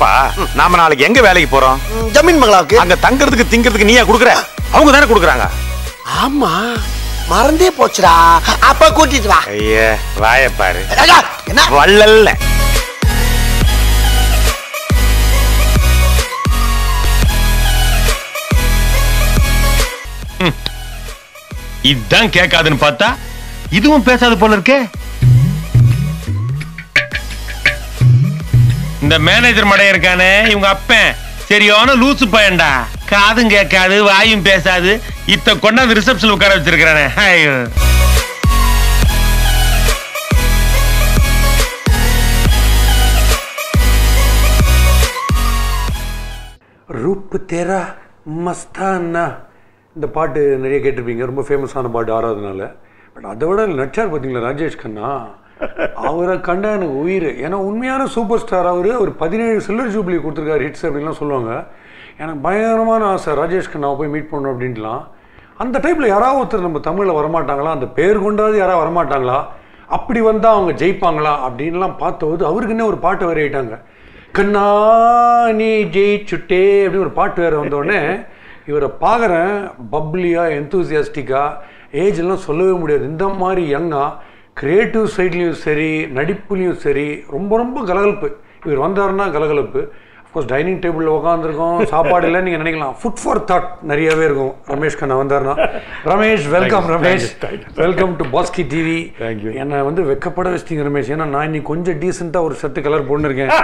ஏப்பா நாம நாளைக்கு எங்க வேலைக்கு போறோம் ம், ஜமீன் மங்களாவுக்கு அங்க தங்கறதுக்கு திங்கிறதுக்கு நீயா குடுக்குற அவங்க தானே குடுக்குறாங்க ஆமா மறந்தே போச்சுடா அப்ப கூட்டிட்டு வா ஐயே வாய பாரு ராஜா, என்ன வள்ளல்ல இதான் கேட்காதுன்னு பார்த்தா இதுவும் பேசாத போல இருக்கே இந்த மேனேஜர் மடைய இருக்கானே இவங்க அப்பன் சரியான லூசு பையன்டா காதும் கேட்காது வாயும் பேசாது இத்த கொண்டாந்து ரிசப்ஷன் உட்கார வச்சிருக்கானே ஐயோ ரூப் தேரா மஸ்தானா இந்த பாட்டு நிறைய கேட்டிருப்பீங்க ரொம்ப ஃபேமஸான பாட்டு ஆறாவதுனால பட் அதை விட நடிச்சார் பார்த்தீங்களா ராஜேஷ் கண்ணா அவரை கண்டா எனக்கு உயிர் ஏன்னா உண்மையான சூப்பர் ஸ்டார் அவர் ஒரு பதினேழு சில்வர் ஜூப்ளி கொடுத்துருக்காரு ஹிட்ஸ் அப்படின்லாம் சொல்லுவாங்க எனக்கு பயங்கரமான ஆசை ராஜேஷ் கண்ணாவை போய் மீட் பண்ணணும் அப்படின்ட்டுலாம் அந்த டைப்பில் யாராவது ஒருத்தர் நம்ம தமிழில் வரமாட்டாங்களா அந்த பேர் கொண்டாவது யாராவது வரமாட்டாங்களா அப்படி வந்தால் அவங்க ஜெயிப்பாங்களா அப்படின்லாம் பார்த்தபோது அவருக்குன்னே ஒரு பாட்டு வரையிட்டாங்க கண்ணா நீ ஜெயிச்சுட்டே அப்படின்னு ஒரு பாட்டு வேறு வந்தோடனே இவரை பார்க்குறேன் பப்ளியாக எந்தூசியாஸ்டிக்காக ஏஜ் எல்லாம் சொல்லவே முடியாது இந்த மாதிரி யங்கா கிரியேட்டிவ் சைட்லேயும் சரி நடிப்புலேயும் சரி ரொம்ப ரொம்ப கலகலப்பு இவர் வந்தாருன்னா கலகலப்பு அஃப்கோர்ஸ் டைனிங் டேபிளில் உட்காந்துருக்கோம் சாப்பாடு இல்லைன்னு நீங்கள் நினைக்கலாம் ஃபுட் ஃபார் தாட் நிறையவே இருக்கும் ரமேஷ் கண்ணா வந்தாருன்னா Ramesh welcome Ramesh welcome to Baski TV என்னை வந்து வெக்கப்பட வச்சிட்டீங்க ரமேஷ் ஏன்னா நான் இன்னைக்கு கொஞ்சம் டீசெண்டாக ஒரு ஷர்ட் கலர் போட்டுருக்கேன்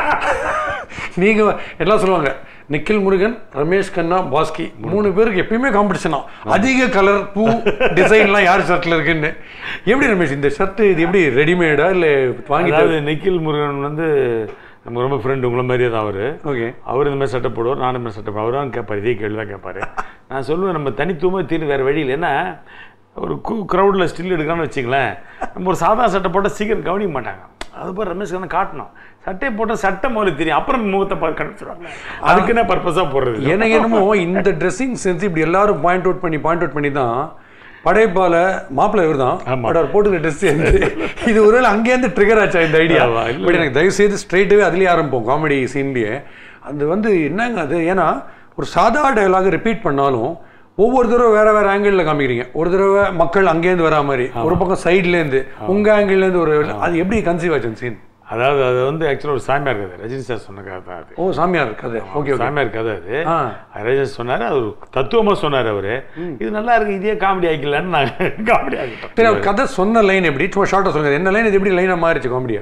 நீங்கள் எல்லாம் சொல்லுவாங்க நிக்கில் முருகன் ரமேஷ் கண்ணா பாஸ்கி மூணு பேருக்கு எப்பயுமே காம்படிஷனா அதிக கலர் பூ டிசைன்லாம் யார் ஷர்ட்டில் இருக்குன்னு எப்படி ரமேஷ் இந்த ஷர்ட் இது எப்படி ரெடிமேடா இல்லை வாங்கி அதாவது நிக்கில் முருகன் வந்து நம்ம ரொம்ப ஃப்ரெண்டு உங்களை மாதிரியே தான் அவர் ஓகே அவர் இந்த மாதிரி சட்டை போடுவார் நானும் இந்த மாதிரி சட்டை போடுவேன் அவர் தான் கேட்பார் இதே கேள்வி தான் கேட்பாரு நான் சொல்லுவேன் நம்ம தனித்துவமாக தீர்வு வேறு வழி இல்லை ஏன்னா ஒரு கூ க்ரௌடில் ஸ்டில் எடுக்கலாம்னு வச்சுங்களேன் நம்ம ஒரு சாதா சட்டை போட்டால் சீக்கிரம் கவனிக்க மாட்டாங்க அது போய் ரமேஷ் கண்ணா காட்டணும் சட்டையை போட்டால் சட்டை முதல்ல தெரியும் அப்புறம் முகத்தை பார்த்து கண்டுபிடிச்சிருவாங்க அதுக்குன்னே பர்பஸாக போடுறது எனக்கு என்னமோ இந்த ட்ரெஸ்ஸிங் சென்ஸ் இப்படி எல்லாரும் பாயிண்ட் அவுட் பண்ணி பாயிண்ட் அவுட் பண்ணி தான் படைப்பால மாப்பிள்ளை இவர் தான் ஆமா. பட் அவர் போட்டுக்கிற ட்ரெஸ் இது ஒருவேளை அங்கேருந்து ட்ரிகர் ஆச்சா இந்த ஐடியா ஆமா, இல்ல. பட் எனக்கு தயவு செய்து ஸ்ட்ரைட்டாகவே அதுலேயே ஆரம்பிப்போம் காமெடி சீன்லேயே அது வந்து என்னங்க அது ஏன்னா ஒரு சாதா டயலாக் ரிப்பீட் பண்ணாலும் ஒவ்வொரு தடவை வேற வேற ஆங்கிளில் காமிக்கிறீங்க ஒரு தடவை மக்கள் அங்கேருந்து வரா மாதிரி ஒரு பக்கம் சைட்லேருந்து உங்கள் ஆங்கிள்லேருந்து ஒரு அது எப்படி கன்சீவ் ஆச்சு அந்த சீன் அதாவது அது வந்து ஆக்சுவலாக ஒரு சாமியார் கதை ரஜினி சார் சொன்ன கதை தான் அது ஓ சாமியார் கதை ஓகே ஓகே சாமியார் கதை அது ஆ. ரஜினி சொன்னார் அது ஒரு தத்துவமாக சொன்னார் அவர் இது நல்லா இருக்கு இதே காமெடி ஆக்கிக்கலான்னு நான் காமெடி ஆகிட்டோம் சரி அவர் கதை சொன்ன லைன் எப்படி சும்மா ஷார்ட்டாக சொல்லுங்க என்ன லைன் இது எப்படி லைனாக மாறிச்சு காமெடியா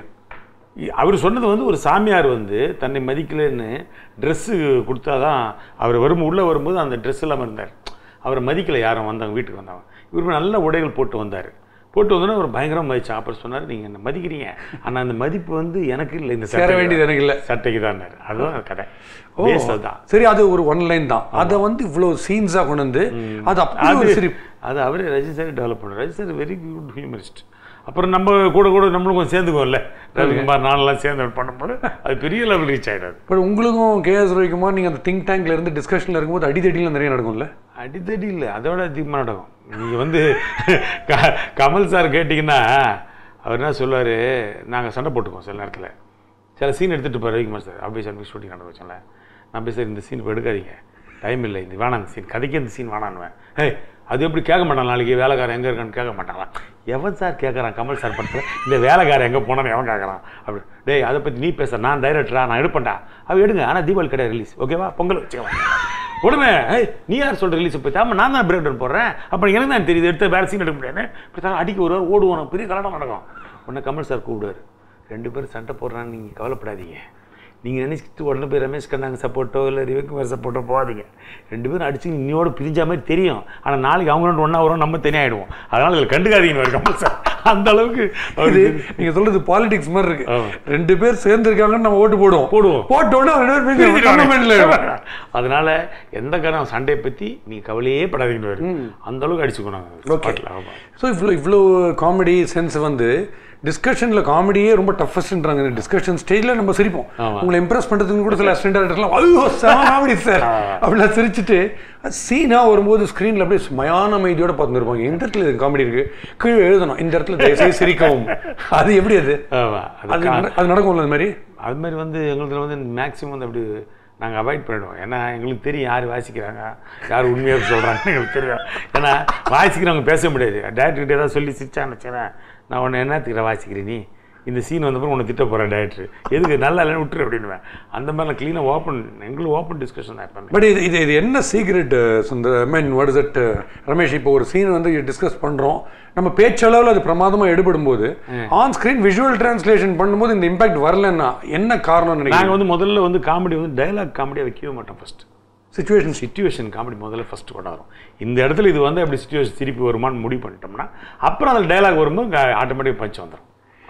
அவர் சொன்னது வந்து ஒரு சாமியார் வந்து தன்னை மதிக்கலைன்னு ட்ரெஸ்ஸு கொடுத்தாதான் அவர் வரும் உள்ளே வரும்போது அந்த ட்ரெஸ் இல்லாமல் இருந்தார் அவரை மதிக்கலை யாரும் வந்தாங்க வீட்டுக்கு வந்தாங்க இவர் நல்ல உடைகள் போட்டு வந்தார் போட்டு வந்தோன்னே அவர் பயங்கரமாக மதிச்சு அப்புறம் சொன்னார் நீங்கள் என்ன மதிக்கிறீங்க ஆனால் அந்த மதிப்பு வந்து எனக்கு இல்லை இந்த சேர வேண்டியது எனக்கு இல்லை சட்டைக்கு தான் அதுதான் கதை ஓ பேஸ் அதுதான் சரி அது ஒரு ஒன் லைன் தான் அதை வந்து இவ்வளோ சீன்ஸாக கொண்டு வந்து அது அப்படி ஒரு அது சரி அது அவரே ரஜினி சார் டெவலப் பண்ணார் Rajini sir very good humourist அப்புறம் நம்ம கூட கூட நம்மளும் கொஞ்சம் சேர்ந்துக்குவோம்ல ரவிக்குமார் நானெல்லாம் சேர்ந்து பண்ணும்போது அது பெரிய லெவல் ரீச் ஆகிடாது பட் உங்களுக்கும் கேஎஸ் ரவிக்குமார் நீங்கள் அந்த திங்க் டேங்க்ல இருந்து டிஸ்கஷனில் இருக்கும்போது அடிதடிலாம் நிறைய நடக்கும்ல அடித்தடி இல்லை அதோட அதிகமாக நடக்கும் நீங்கள் வந்து க- கமல் சார் கேட்டிங்கன்னா அவர் என்ன சொல்லுவார் நாங்கள் சண்டை போட்டுக்குவோம் சில நேரத்தில் சில சீன் எடுத்துகிட்டு போய் ரவிக்குமார் சார் அப்படியே சார் ஷூட்டிங் நடக்க வச்சோம்ல நான் போய் சார் இந்த சீன் இப்போ எடுக்காதீங்க டைம் இல்லை இந்த வேணாம் இந்த சீன் கதைக்கு இந்த சீன் வேணான்னுவேன் ஏய் அது எப்படி கேட்க மாட்டான் நாளைக்கு வேலைக்காரன் எங்கே இருக்கான்னு கேட்க மாட்டாங்களா எவன் சார் கேட்குறான் கமல் சார் படத்தில் இந்த வேலைக்காரன் எங்கே போனான்னு எவன் கேட்குறான் அப்படி டேய் அதை பற்றி நீ பேச நான் டைரக்டரா நான் எடுப்பேன்டா அவ எடுங்க ஆனால் தீபாவளி கிடையாது ரிலீஸ் ஓகேவா பொங்கல் வச்சுக்கலாம் உடனே ஏய் நீ யார் சொல்கிற ரிலீஸ் போய் ஆமாம் நான் தான் பிரேக் டவுன் போடுறேன் அப்போ எனக்கு தான் தெரியுது எடுத்து வேறு சீன் எடுக்க முடியாது இப்படி தான் அடிக்க வருவார் ஓடுவோம் பெரிய கலாட்டம் நடக்கும் உடனே கமல் சார் கூப்பிடுவார் ரெண்டு பேரும் சண்டை போடுறான்னு நீங்கள் கவலைப்படாதீங்க நீங்கள் நினச்சிட்டு உடனே போய் ரமேஷ் கண்ணாங்க சப்போர்ட்டோ இல்லை ரிவகுமார் சப்போர்ட்டோ போகாதீங்க ரெண்டு பேரும் அடிச்சு இன்னையோட பிரிஞ்ச மாதிரி தெரியும் ஆனால் நாளைக்கு அவங்க ரெண்டு ஒன்றா வரும் நம்ம தனியாகிடுவோம் அதனால் இதில் கண்டுக்காதீங்கன்னு கமல் சார் அந்த அளவுக்கு இது அவரு நீங்க சொல்றது பாலிடிக்ஸ் மாதிரி இருக்கு ஆமா. ரெண்டு பேர் சேர்ந்து இருக்காங்கன்னு நம்ம ஓட்டு போடுவோம் போடுவோம். போட்ட உடனே ரெண்டு பேர் பிரிஞ்சு tournamentல ஆயிடும். அதனால எந்த காரணம் சண்டையை பற்றி நீ கவலையே படாதீங்கன்னு அந்த அளவுக்கு அடிச்சுக்கணும் ஓகே spotல. ஆமா ஸோ இவ்வளோ இவ்வளோ காமெடி சென்ஸ் வந்து டிஸ்கஷன்ல காமெடியே ரொம்ப டஃபஸ்ட்ன்றாங்க டிஸ்கஷன் ஸ்டேஜ்ல நம்ம சிரிப்போம் ஆமா. உங்களை இம்ப்ரெஸ் பண்றதுக்கு கூட சில அசிஸ்டன்ட் டேரக்டர்லாம் ஐயோ செம காமெடி சார் அப்படிலாம் சிரிச்சுட்டு சீனா வரும்போது ஸ்க்ரீன்ல அப்படியே மயான அமைதியோட பார்த்துருப்பாங்க இந்த இடத்துல இது காமெடி இருக்கு கீழே எழுதணும் இந்த இடத்துல தயவுசெய்து சிரிக்கவும் அது எப்படி அது ஆமா அது அது நட- அது நடக்கும்ல அது மாதிரி அது மாதிரி வந்து எங்களுக்கு வந்து மேக்ஸிமம் வந்து அப்படி நாங்கள் அவாய்ட் பண்ணிடுவோம் ஏன்னா எங்களுக்கு தெரியும் யார் வாசிக்கிறாங்க யார் உண்மையாக சொல்கிறாங்கன்னு எங்களுக்கு தெரியும் ஏன்னா வாசிக்கிறவங்க பேச முடியாது டேரக்டர்கிட்ட ஏதாவது சொல்லி சிரிச்சான்னு வச்சுக்கிறேன் நான் உன்னை என்னத்துக்கிட்ட வாசிக்கிறேன் நீ இந்த சீன் வந்தப்பறம் உன்னை திட்ட போகிறேன் டேரக்டர் எதுக்கு நல்லா இல்லைன்னு விட்டுரு அப்படின்னுவேன் அந்த மாதிரிலாம் க்ளீனாக ஓப்பன் எங்களுக்கு ஓப்பன் டிஸ்கஷன் தான் எப்பவுமே பட் இது இது இது என்ன secret Sundar I mean what is it Ramesh இப்போ ஒரு சீன் வந்து டிஸ்கஸ் பண்ணுறோம் நம்ம பேச்சளவில் அது பிரமாதமாக எடுபடும் போது ஆன் ஸ்க்ரீன் விஷுவல் டிரான்ஸ்லேஷன் பண்ணும்போது இந்த இம்பாக்ட் வரலன்னா என்ன காரணம் நாங்கள் நினைக்கிறேன் வந்து முதல்ல வந்து காமெடி வந்து டைலாக் காமெடியாக வைக்கவே மாட்டோம் ஃபஸ்ட் சுச்சுவேஷன் சுச்சுவேஷன் காமெடி முதல்ல ஃபஸ்ட்டு கொண்டாடுறோம் இந்த இடத்துல இது வந்து அப்படி சுச்சுவேஷன் திருப்பி வருமான்னு முடிவு பண்ணிட்டோம்னா அப்புறம் அந்த டைலாக் வரும்போது ஆட்டோமேட்டிக் பஞ்ச் வந்துடும்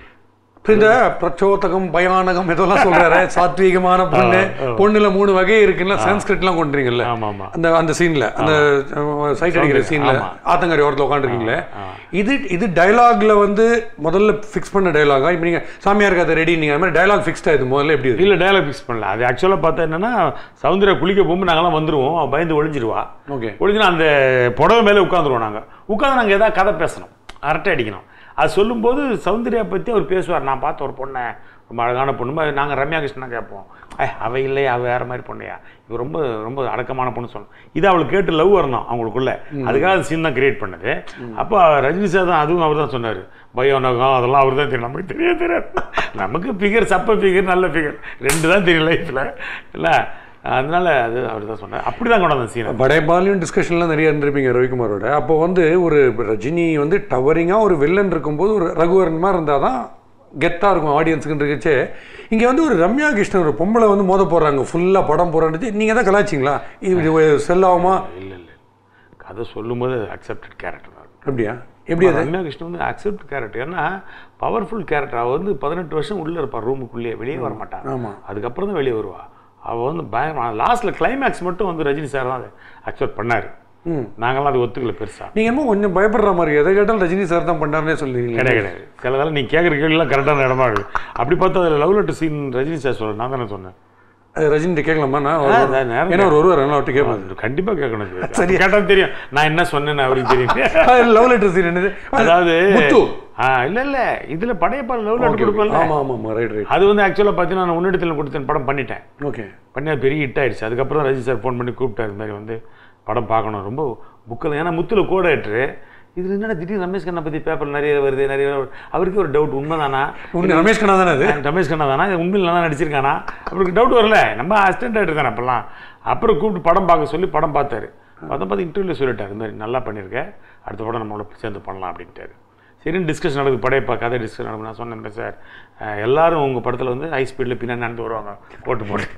இந்த பிரச்சோதகம் பயானகம் இதெல்லாம் சொல்றாரு சாத்வீகமான பொண்ணு பொண்ணுல மூணு வகை இருக்குல்ல சான்ஸ்கிரிட்லாம் கொண்டுறீங்கல்ல ஆமா, ஆமா. அந்த அந்த சீன்ல அந்த சைட் அடிக்கிற சீன்ல ஆமா. ஆத்தங்கரை ஓரத்தில் உட்காந்துருக்கீங்களே இது இது டயலாக்ல வந்து முதல்ல ஃபிக்ஸ் பண்ண டயலாகா இப்போ நீங்க சாமியாருக்கு அதை ரெடி நீங்க அது மாதிரி டயலாக் ஃபிக்ஸ்ட் ஆயிடுது முதல்ல எப்படி இருக்கு இல்லை டைலாக் ஃபிக்ஸ் பண்ணல அது ஆக்சுவலாக பார்த்தா என்னன்னா சௌந்தர்யா குளிக்க போகும்போது நாங்களாம் வந்துருவோம் அவ பயந்து ஒளிஞ்சிருவா ஓகே ஒளிஞ்சுனா அந்த புடவை மேலே உட்காந்துருவோம் நாங்கள் உட்காந்து நாங்கள் ஏதாவது கதை பேசணும் அரட்டை அடிக்கணும் அது சொல்லும்போது சௌந்தர்யா பற்றி அவர் பேசுவார் நான் பார்த்த ஒரு பொண்ணை ரொம்ப அழகான பொண்ணு நாங்கள் ரம்யா கிருஷ்ணா கேட்போம் ஐ அவ இல்லையா அவ வேற மாதிரி பொண்ணையா இவ ரொம்ப ரொம்ப அடக்கமான பொண்ணு சொல்லணும் இது அவளுக்கு கேட்டு லவ் வரணும் அவங்களுக்குள்ள அதுக்காக அந்த சீன் தான் கிரியேட் பண்ணது அப்போ ரஜினி சார் தான் அதுவும் அவர் தான் சொன்னார் பயோனகம் அதெல்லாம் அவர் தான் தெரியும் நமக்கு தெரிய தெரியாது நமக்கு ஃபிகர் சப்ப ஃபிகர் நல்ல ஃபிகர் ரெண்டு தான் தெரியும் லைஃப்பில் இல்லை அதனால அது அவர் தான் சொன்னார் அப்படி தான் கொண்டாந்த சீனை படைபாலையும் டிஸ்கஷன்லாம் நிறைய இருந்திருப்பீங்க ரவிக்குமாரோட அப்போ வந்து ஒரு ரஜினி வந்து டவரிங்காக ஒரு வில்லன் இருக்கும்போது ஒரு ரகுவரன் மாதிரி இருந்தால் தான் கெத்தாக இருக்கும் ஆடியன்ஸுக்குன்னு இருக்குச்சே இங்கே வந்து ஒரு ரம்யா கிருஷ்ணன் ஒரு பொம்பளை வந்து மோத போடுறாங்க ஃபுல்லாக படம் போடுறான்னு நீங்கள் தான் கலாச்சிங்களா இது செல் ஆகுமா இல்லை இல்லை கதை சொல்லும்போது அக்செப்டட் கேரக்டர் தான் அப்படியா எப்படி அது ரம்யா கிருஷ்ணன் வந்து அக்செப்ட் கேரக்டர் ஏன்னா பவர்ஃபுல் கேரக்டர் அவள் வந்து பதினெட்டு வருஷம் உள்ளே இருப்பாள் ரூமுக்குள்ளேயே வெளியே வர மாட்டான் ஆமா. அதுக்கப்புறம் தான் வெளியே வருவா அவள் வந்து பயங்கரமான லாஸ்ட்டில் கிளைமேக்ஸ் மட்டும் வந்து ரஜினி சார் தான் அதை அக்செப்ட் பண்ணார் ம் நாங்களாம் அது ஒத்துக்கல பெருசாக நீங்கள் என்னமோ கொஞ்சம் பயப்படுற மாதிரி எதை கேட்டாலும் ரஜினி சார் தான் பண்ணாருன்னே சொல்லுவீங்க கிடையாது கிடையாது சில வேலை நீ கேட்குற கேள்விலாம் கரெக்டான இடமா இருக்கு அப்படி பார்த்தா அதில் love letter scene Rajini sir சொல்ல நான் தானே சொன்னேன் ரஜினி கேட்கலாமா நான் ஆ, நான் நேரம் ஏன்னா ஒரு ஒருவர் அவர்கிட்ட கேட்பாரு அது கண்டிப்பா கேட்கணும் சரி கேட்டாலும் தெரியும் நான் என்ன சொன்னேன்னு அவருக்கு தெரியும் லவ் லெட்டர் சீன் என்னது அதாவது முத்து ஆ இல்ல இல்ல இதுல படையப்பா லவ் லெட்டர் கொடுப்பல ஆமா ஆமா ஆமா ரைட் ரைட் அது வந்து ஆக்சுவலாக பார்த்தீங்கன்னா நான் உன்னிடத்தில் கொடுத்தேன் படம் பண்ணிட்டேன் ஓகே பண்ணி அது பெரிய ஹிட் ஆயிடுச்சு அதுக்கப்புறம் தான் ரஜினி சார் ஃபோன் பண்ணி கூப்பிட்டாரு இந்த மாதிரி வந்து படம் பார்க்கணும் ரொம்ப புக்கில் ஏன்னா முத்துல கோடேட்ரு இது என்னடா திடீர்னு ரமேஷ் கண்ணா பற்றி பேப்பர் நிறைய வருது நிறைய வருது. அவருக்கே ஒரு டவுட் உண்மைதானா உண்மை ரமேஷ் கண்ணா தானே அது ரமேஷ் கண்ணா தானா இது உண்மையில் நல்லா நடிச்சிருக்கானா அவருக்கு டவுட் வரல நம்ம அசிஸ்டன்ட் ஆகிட்டு தானே அப்போல்லாம் அப்புறம் கூப்பிட்டு படம் பார்க்க சொல்லி படம் பார்த்தாரு பார்த்தா பார்த்து இன்டர்வியூ சொல்லிட்டாரு இந்த மாதிரி நல்லா பண்ணியிருக்க அடுத்த படம் நம்மளோட சேர்ந்து பண்ணலாம் அப்படின்ட்டாரு சரின்னு டிஸ்கஷன் நடக்குது படையப்பா கதை டிஸ்கஷன் நடக்குது நான் சொன்னேன் சார் அஹ், எல்லாரும் உங்கள் படத்தில் வந்து ஹை ஸ்பீடில் பின்னாடி நடந்து வருவாங்க போட்டு போட்டு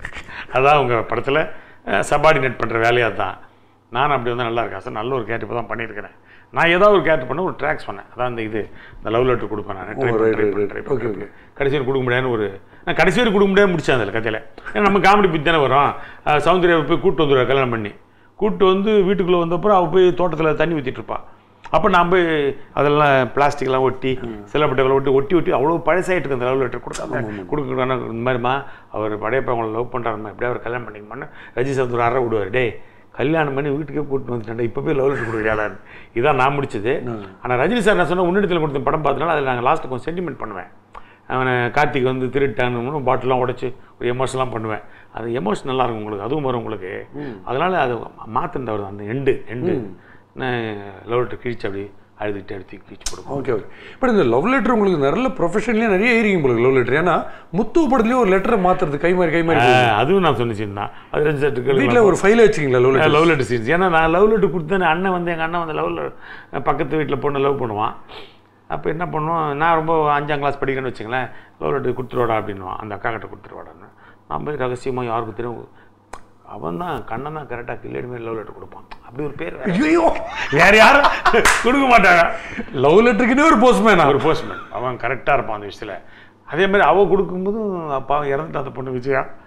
அதான் உங்கள் படத்தில் சபார்டினேட் பண்ணுற வேலையாக தான் நான் அப்படி வந்து நல்லா இருக்கேன் சார் நல்ல ஒரு கேரக்டர் தான் பண்ணியிருக்கிறேன் நான் ஏதாவது ஒரு கேரக்டர் பண்ண ஒரு ட்ராக்ஸ் பண்ணேன் அதான் இந்த இது இந்த லவ் லெட்டர் கொடுப்பேன் நான் ட்ரை right, right, பண்ணி right. Okay, okay. கடைசி வரை கொடுக்க முடியாதுன்னு ஒரு நான் கடைசி வரை கொடுக்க முடியாது முடிச்சேன் அதில் கதையில் ஏன்னா நம்ம காமெடி பற்றி தானே வரும் அஹ் சௌந்தர்யா போய் கூட்டு வந்துடுவா கல்யாணம் பண்ணி கூட்டு வந்து வீட்டுக்குள்ளே வந்தப்பறம் அவள் போய் தோட்டத்தில் தண்ணி ஊற்றிட்டு இருப்பா அப்போ நான் போய் அதெல்லாம் பிளாஸ்டிக்லாம் ஒட்டி சிலப்பட்டெல்லாம் ஒட்டி ஒட்டி ஒட்டி அவ்வளோ பழசாயிட்டு இருக்கு அந்த லவ் லெட்டர் கொடுக்காம கொடுக்க இந்த மாதிரிமா அவர் படையப்பா அவங்கள லவ் பண்ணுறாருமா எப்படியா அவர் கல்யாணம் பண்ணிக்கமான்னு ரஜி சார் ஒரு அறை விடுவார் டேய் கல்யாணம் பண்ணி வீட்டுக்கே கூட்டு வந்துட்டேன் இப்போ போய் லவ் லெட்டர் கொடுக்குறியாடான்னு இதான் நான் முடிச்சது ஆனால் ரஜினி சார் நான் சொன்ன உன்னிடத்தில் கொடுத்த படம் பார்த்தனால அதில் நாங்கள் லாஸ்ட்டு கொஞ்சம் சென்டிமெண்ட் பண்ணுவேன் அவனை கார்த்திக் வந்து திருட்டான்னு பாட்டிலாம் உடைச்சு ஒரு எமோஷன்லாம் பண்ணுவேன் அது எமோஷன் நல்லா இருக்கும் உங்களுக்கு அதுவும் வரும் உங்களுக்கு அதனால அது மாற்றிருந்தவர் அந்த எண்டு எண்டு நான் லவ் லெட்டர் கிழிச்சு அப்படி அழுதுகிட்டு எடுத்து கிழிச்சு போடுவோம் ஓகே ஓகே பட் இந்த லவ் லெட்டர் உங்களுக்கு நல்ல ப்ரொஃபஷன்லேயே நிறைய ஏறிங்க உங்களுக்கு லவ் லெட்டர் ஏன்னா முத்து படத்துலேயே ஒரு லெட்டரை மாத்துறது கை மாதிரி கை மாதிரி அதுவும் நான் சொன்னிச்சு தான் அது ரெண்டு செட்டு வீட்டில் ஒரு ஃபைல் வச்சிங்களா love letter love letter scenes ஏன்னா நான் லவ் லெட்டர் கொடுத்தேன் அண்ணன் வந்து எங்கள் அண்ணன் வந்து லவ் பக்கத்து வீட்டில் பொண்ணு லவ் பண்ணுவான் அப்போ என்ன பண்ணுவோம் நான் ரொம்ப அஞ்சாம் கிளாஸ் படிக்கிறேன்னு வச்சுங்களேன் லவ் லெட்டர் கொடுத்துருவாடா அப்படின்னுவான் அந்த அக்கா கிட்ட கொடுத்துருவாடான்னு நான் போய் ரகசியமாக யாருக்கு தெரியும் அவன் தான் கண்ணன் தான் கரெக்டாக கில்லேடி மாதிரி லவ் லெட்டர் கொடுப்பான் அப்படி ஒரு பேர் வேற. ஐயோ வேற யாரும் கொடுக்க மாட்டாங்க லவ் லெட்டருக்குன்னே ஒரு போஸ்ட்மேனா ஒரு போஸ்ட்மேன் அவன் கரெக்டாக இருப்பான் அந்த விஷயத்தில் அதே மாதிரி அவள் கொடுக்கும்போதும் அப்பா இறந்துட்டு அந்த பொண்ணு விஜயா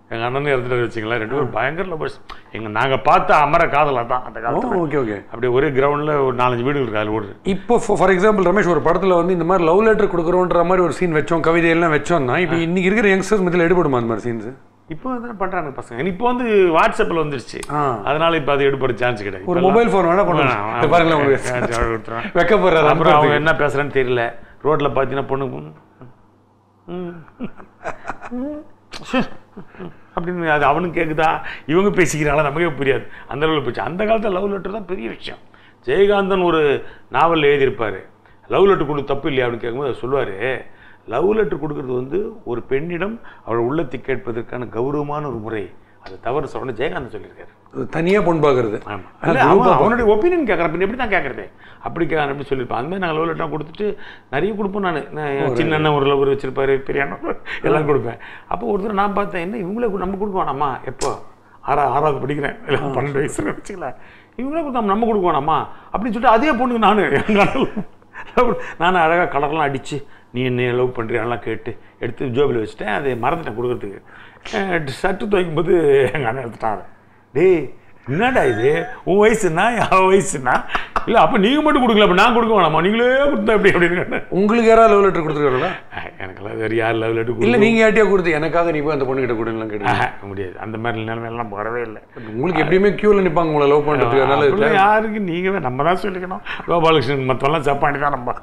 எங்கள் அண்ணனும் இறந்துட்டு வச்சுங்களேன் ரெண்டு பேரும் பயங்கர லவர்ஸ் எங்கள் நாங்கள் பார்த்த அமர காதலா தான் அந்த ஓ காலத்தில் ஓகே ஓகே அப்படியே ஒரே கிரவுண்டில் ஒரு நாலஞ்சு வீடு இருக்கு அதில் ஓடுது இப்போ ஃபார் எக்ஸாம்பிள் ரமேஷ் ஒரு படத்துல வந்து இந்த மாதிரி லவ் லெட்டர் கொடுக்குறோன்ற மாதிரி ஒரு சீன் வச்சோம் கவிதையெல்லாம் வச்சோம்னா இப்போ இன்னைக்கு இருக்கிற யங்ஸ்டர்ஸ் மத்தியில் எடுபடுமா அந்த மாதிரி சீன்ஸ் இப்போ தானே பண்ணுறாங்க பசங்க இப்போ வந்து வாட்ஸ்அப்பில் வந்துருச்சு ஆ. அதனால இப்போ அது எடுப்பட சான்ஸ் கிடையாது ஒரு இப்பெல்லாம் மொபைல் ஃபோன் வேணா பண்ணுவோம் ஆ, இது பாருங்களேன் ஆ, உங்களுக்கு ஆ, கொடுத்துருவேன். வெக்கப்படுறாரு அப்புறம் அவங்க அனுப்புறதுக்கு. என்ன பேசுறேன்னு தெரியல ரோட்ல பார்த்தீங்கன்னா பொண்ணு ம், ம், ம், அப்படின்னு அது அவனுக்கு கேட்குதா இவங்க பேசிக்கிறாங்களா நமக்கே புரியாது அந்த அளவில் போச்சு அந்த காலத்தில் லவ் லெட்டர் தான் பெரிய விஷயம் ஜெயகாந்தன் ஒரு நாவல் எழுதியிருப்பார் லவ் லெட்டர் கொடு தப்பு இல்லையா அப்படின்னு கேட்கும்போது அவர் சொல்லுவார் லவ் லெட்டர் கொடுக்கறது வந்து ஒரு பெண்ணிடம் அவள் உள்ளத்தை கேட்பதற்கான கௌரவமான ஒரு முறை அது தவறு சொல்லணும் ஜெயகாந்தன் சொல்லியிருக்காரு தனியா பொண்ணு பாக்குறது ஆமா. இல்ல, அவன் அவனுடைய ஒப்பீனியன் கேட்குறான் பின்ன எப்படி தான் கேட்கறது அப்படி கேட்கறான் அப்படி சொல்லியிருப்பான் அந்த மாதிரி நாங்கள் லவ் லெட்டர் கொடுத்துட்டு நிறைய கொடுப்போம் நான் நான் சின்ன அண்ணன் ஒரு லவர் வச்சிருப்பாரு பெரிய அண்ணன் ஒரு எல்லாம் கொடுப்பேன் அப்போ ஒருத்தர் நான் பார்த்தேன் என்ன இவங்களே கு- நம்ம கொடுக்க வேணாமா எப்போ ஆறா ஆறாவது படிக்கிறேன் இல்லை பன்னெண்டு வயசுல வச்சுக்கல இவங்களே கொடுத்தா நம்ம கொடுக்க வேணாமா அப்படின்னு சொல்லிட்டு அதே பொண்ணுக்கு நானும் நான் அழகாக கலர்லாம் அடித்து நீ என்ன லவ் பண்ணுறியான்லாம் கேட்டு எடுத்து ஜோபில் வச்சுட்டேன் அதை மறந்துட்டேன் கொடுக்குறதுக்கு ஷர்ட்டு துவைக்கும் போது எங்கள் அண்ணன் எடுத்துட்டான் டேய் என்னடா இது உன் வயசுனா என் வயசுனா இல்லை அப்போ நீங்கள் மட்டும் கொடுக்கல அப்போ நான் கொடுக்க வேணாமா நீங்களே கொடுத்தா எப்படி அப்படின்னு கேட்டேன். உங்களுக்கு யாராவது லவ் லெட்டர் கொடுத்துருக்காங்களா அஹ், எனக்கெல்லாம் வேறு யார் லவ் லெட்டு இல்ல நீங்க யார்ட்டியா கொடுத்து எனக்காக நீ போய் அந்த பொண்ணு கிட்ட கொடுங்கலாம் கேட்டு முடியாது அந்த மாதிரி நிலைமையெல்லாம் வரவே இல்லை உங்களுக்கு எப்படியுமே கியூல நிப்பாங்க உங்களை லவ் பண்றதுக்கு அதனால இது அப்படிலாம் யாருக்கு நீங்கள் நம்ம தான் சொல்லிக்கணும் கோபாலகிருஷ்ணன் மற்றெல்லாம் சப்பாண்டி தான் நம்ம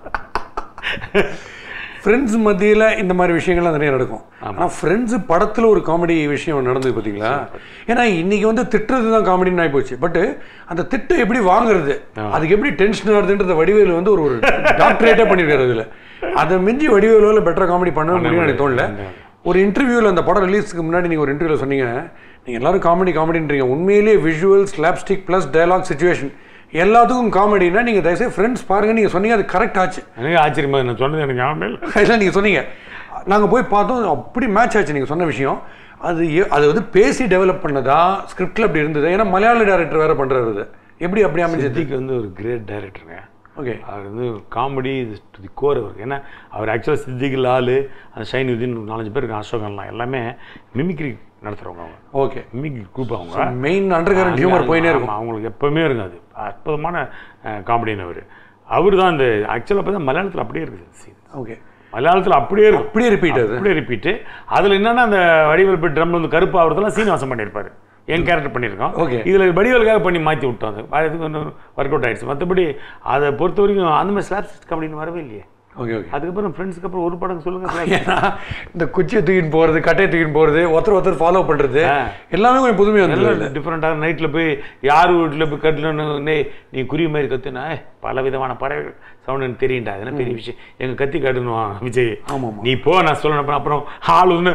ஃப்ரெண்ட்ஸ் மத்தியில இந்த மாதிரி விஷயங்கள்லாம் நிறைய நடக்கும் ஆனா ஃப்ரெண்ட்ஸ் படத்துல ஒரு காமெடி விஷயம் நடந்தது பாத்தீங்களா ஏன்னா இன்னைக்கு வந்து திட்டுறது தான் காமெடின்னு ஆகி போச்சு பட் அந்த திட்டை எப்படி வாங்குறது அதுக்கு எப்படி டென்ஷன் ஆகுதுன்றத வடிவேலு வந்து ஒரு ஒரு டாக்டரேட்டே பண்ணியிருக்காரு அதுல அதை மிஞ்சி வடிவேலுவில் பெட்டர் காமெடி பண்ண முடியும்னு எனக்கு தோணல ஒரு இன்டர்வியூவில் அந்த படம் ரிலீஸ்க்கு முன்னாடி நீங்கள் ஒரு இன்டர்வியூவில் சொன்னீங்க நீங்கள் எல்லாரும் காமெடி காமெடின்றீங்க உண்மையிலேயே visual slapstick plus dialogue situation எல்லாத்துக்கும் காமெடினா நீங்கள் தயவுசெய்து ஃப்ரெண்ட்ஸ் பாருங்க நீங்கள் சொன்னீங்க அது கரெக்ட் ஆச்சு எனக்கு ஆச்சரியமா நான் சொன்னது எனக்கு ஞாபகம் இல்லை இதெல்லாம் நீங்கள் சொன்னீங்க நாங்கள் போய் பார்த்தோம் அப்படி மேட்ச் ஆச்சு நீங்கள் சொன்ன விஷயம் அது எ- அது வந்து பேசி டெவலப் பண்ணதா ஸ்கிரிப்டில் அப்படி இருந்தது ஏன்னா மலையாள டேரக்டர் வேறு பண்ணுறாரு அது எப்படி அப்படி அமைஞ்சது சித்திக் வந்து ஒரு கிரேட் டைரக்டருங்க ஓகே அவர் வந்து காமெடி டு தி கோர் அவருக்கு ஏன்னா அவர் ஆக்சுவலாக சித்திக் லாலு அந்த ஷைன் விதின் ஒரு நாலஞ்சு பேர் இருக்காங்க அசோகன்லாம் எல்லாமே மிமிக்ரி நடத்துகிறவங்க அவங்க ஓகே மிமிக்ரி குரூப் அவங்க மெயின் அண்டர் கரண்ட் ஹியூமர் போயினே இருக்கும் ஆமா, அவங்களுக்கு எப்பவுமே இருக்கும் அது அற்புதமான காமெடியன் அவர் அவர் தான் அந்த ஆக்சுவலாக பார்த்தா மலையாளத்தில் அப்படியே இருக்குது scene. ஓகே மலையாளத்தில் அப்படியே இருக்கும் அப்படியே ரிப்பீட் அது அப்படியே ரிப்பீட்டு அதில் என்னன்னா அந்த வடிவேல் போய் ட்ரம் வந்து கருப்பு ஆகிறதெல்லாம் சீனிவாசம் பண்ணியிருப்பாரு என் கேரக்டர் பண்ணியிருக்கோம் Okay. இதில் வடிவேலுக்காக பண்ணி மாற்றி விட்டோம் அது அது இதுக்கு ஒன்றும் ஒர்க் அவுட் ஆயிடுச்சு மற்றபடி அதை பொறுத்த வரைக்கும் அந்த மாதிரி ஸ்லாப் காமெடின்னு வரவே இல்லையே ஓகே ஓகே அதுக்கப்புறம் ஃப்ரெண்ட்ஸுக்கு அப்புறம் ஒரு படம் சொல்லுங்க ஏன்னா இந்த குச்சியை தூக்கின்னு போகிறது கட்டையை தூக்கின்னு போகிறது ஒருத்தர் ஒருத்தர் ஃபாலோ பண்ணுறது ஆ. எல்லாமே கொஞ்சம் புதுமையாக இருந்தது எல்லாம் டிஃப்ரெண்ட்டாக நைட்டில் போய் யார் வீட்டில் போய் கட்டலன்னு நீ குருவி மாதிரி கத்துனா "ஏய், பல விதமான பறவை சவுண்டுன்னு தெரியும்டா அதெல்லாம் பெரிய விஷயம் எங்கள் கத்தி காட்டணும் விஜய் ஆமா, ஆமா. நீ போ நான் சொல்லணும் அப்புறம் அப்புறம் ஆள் ஒன்று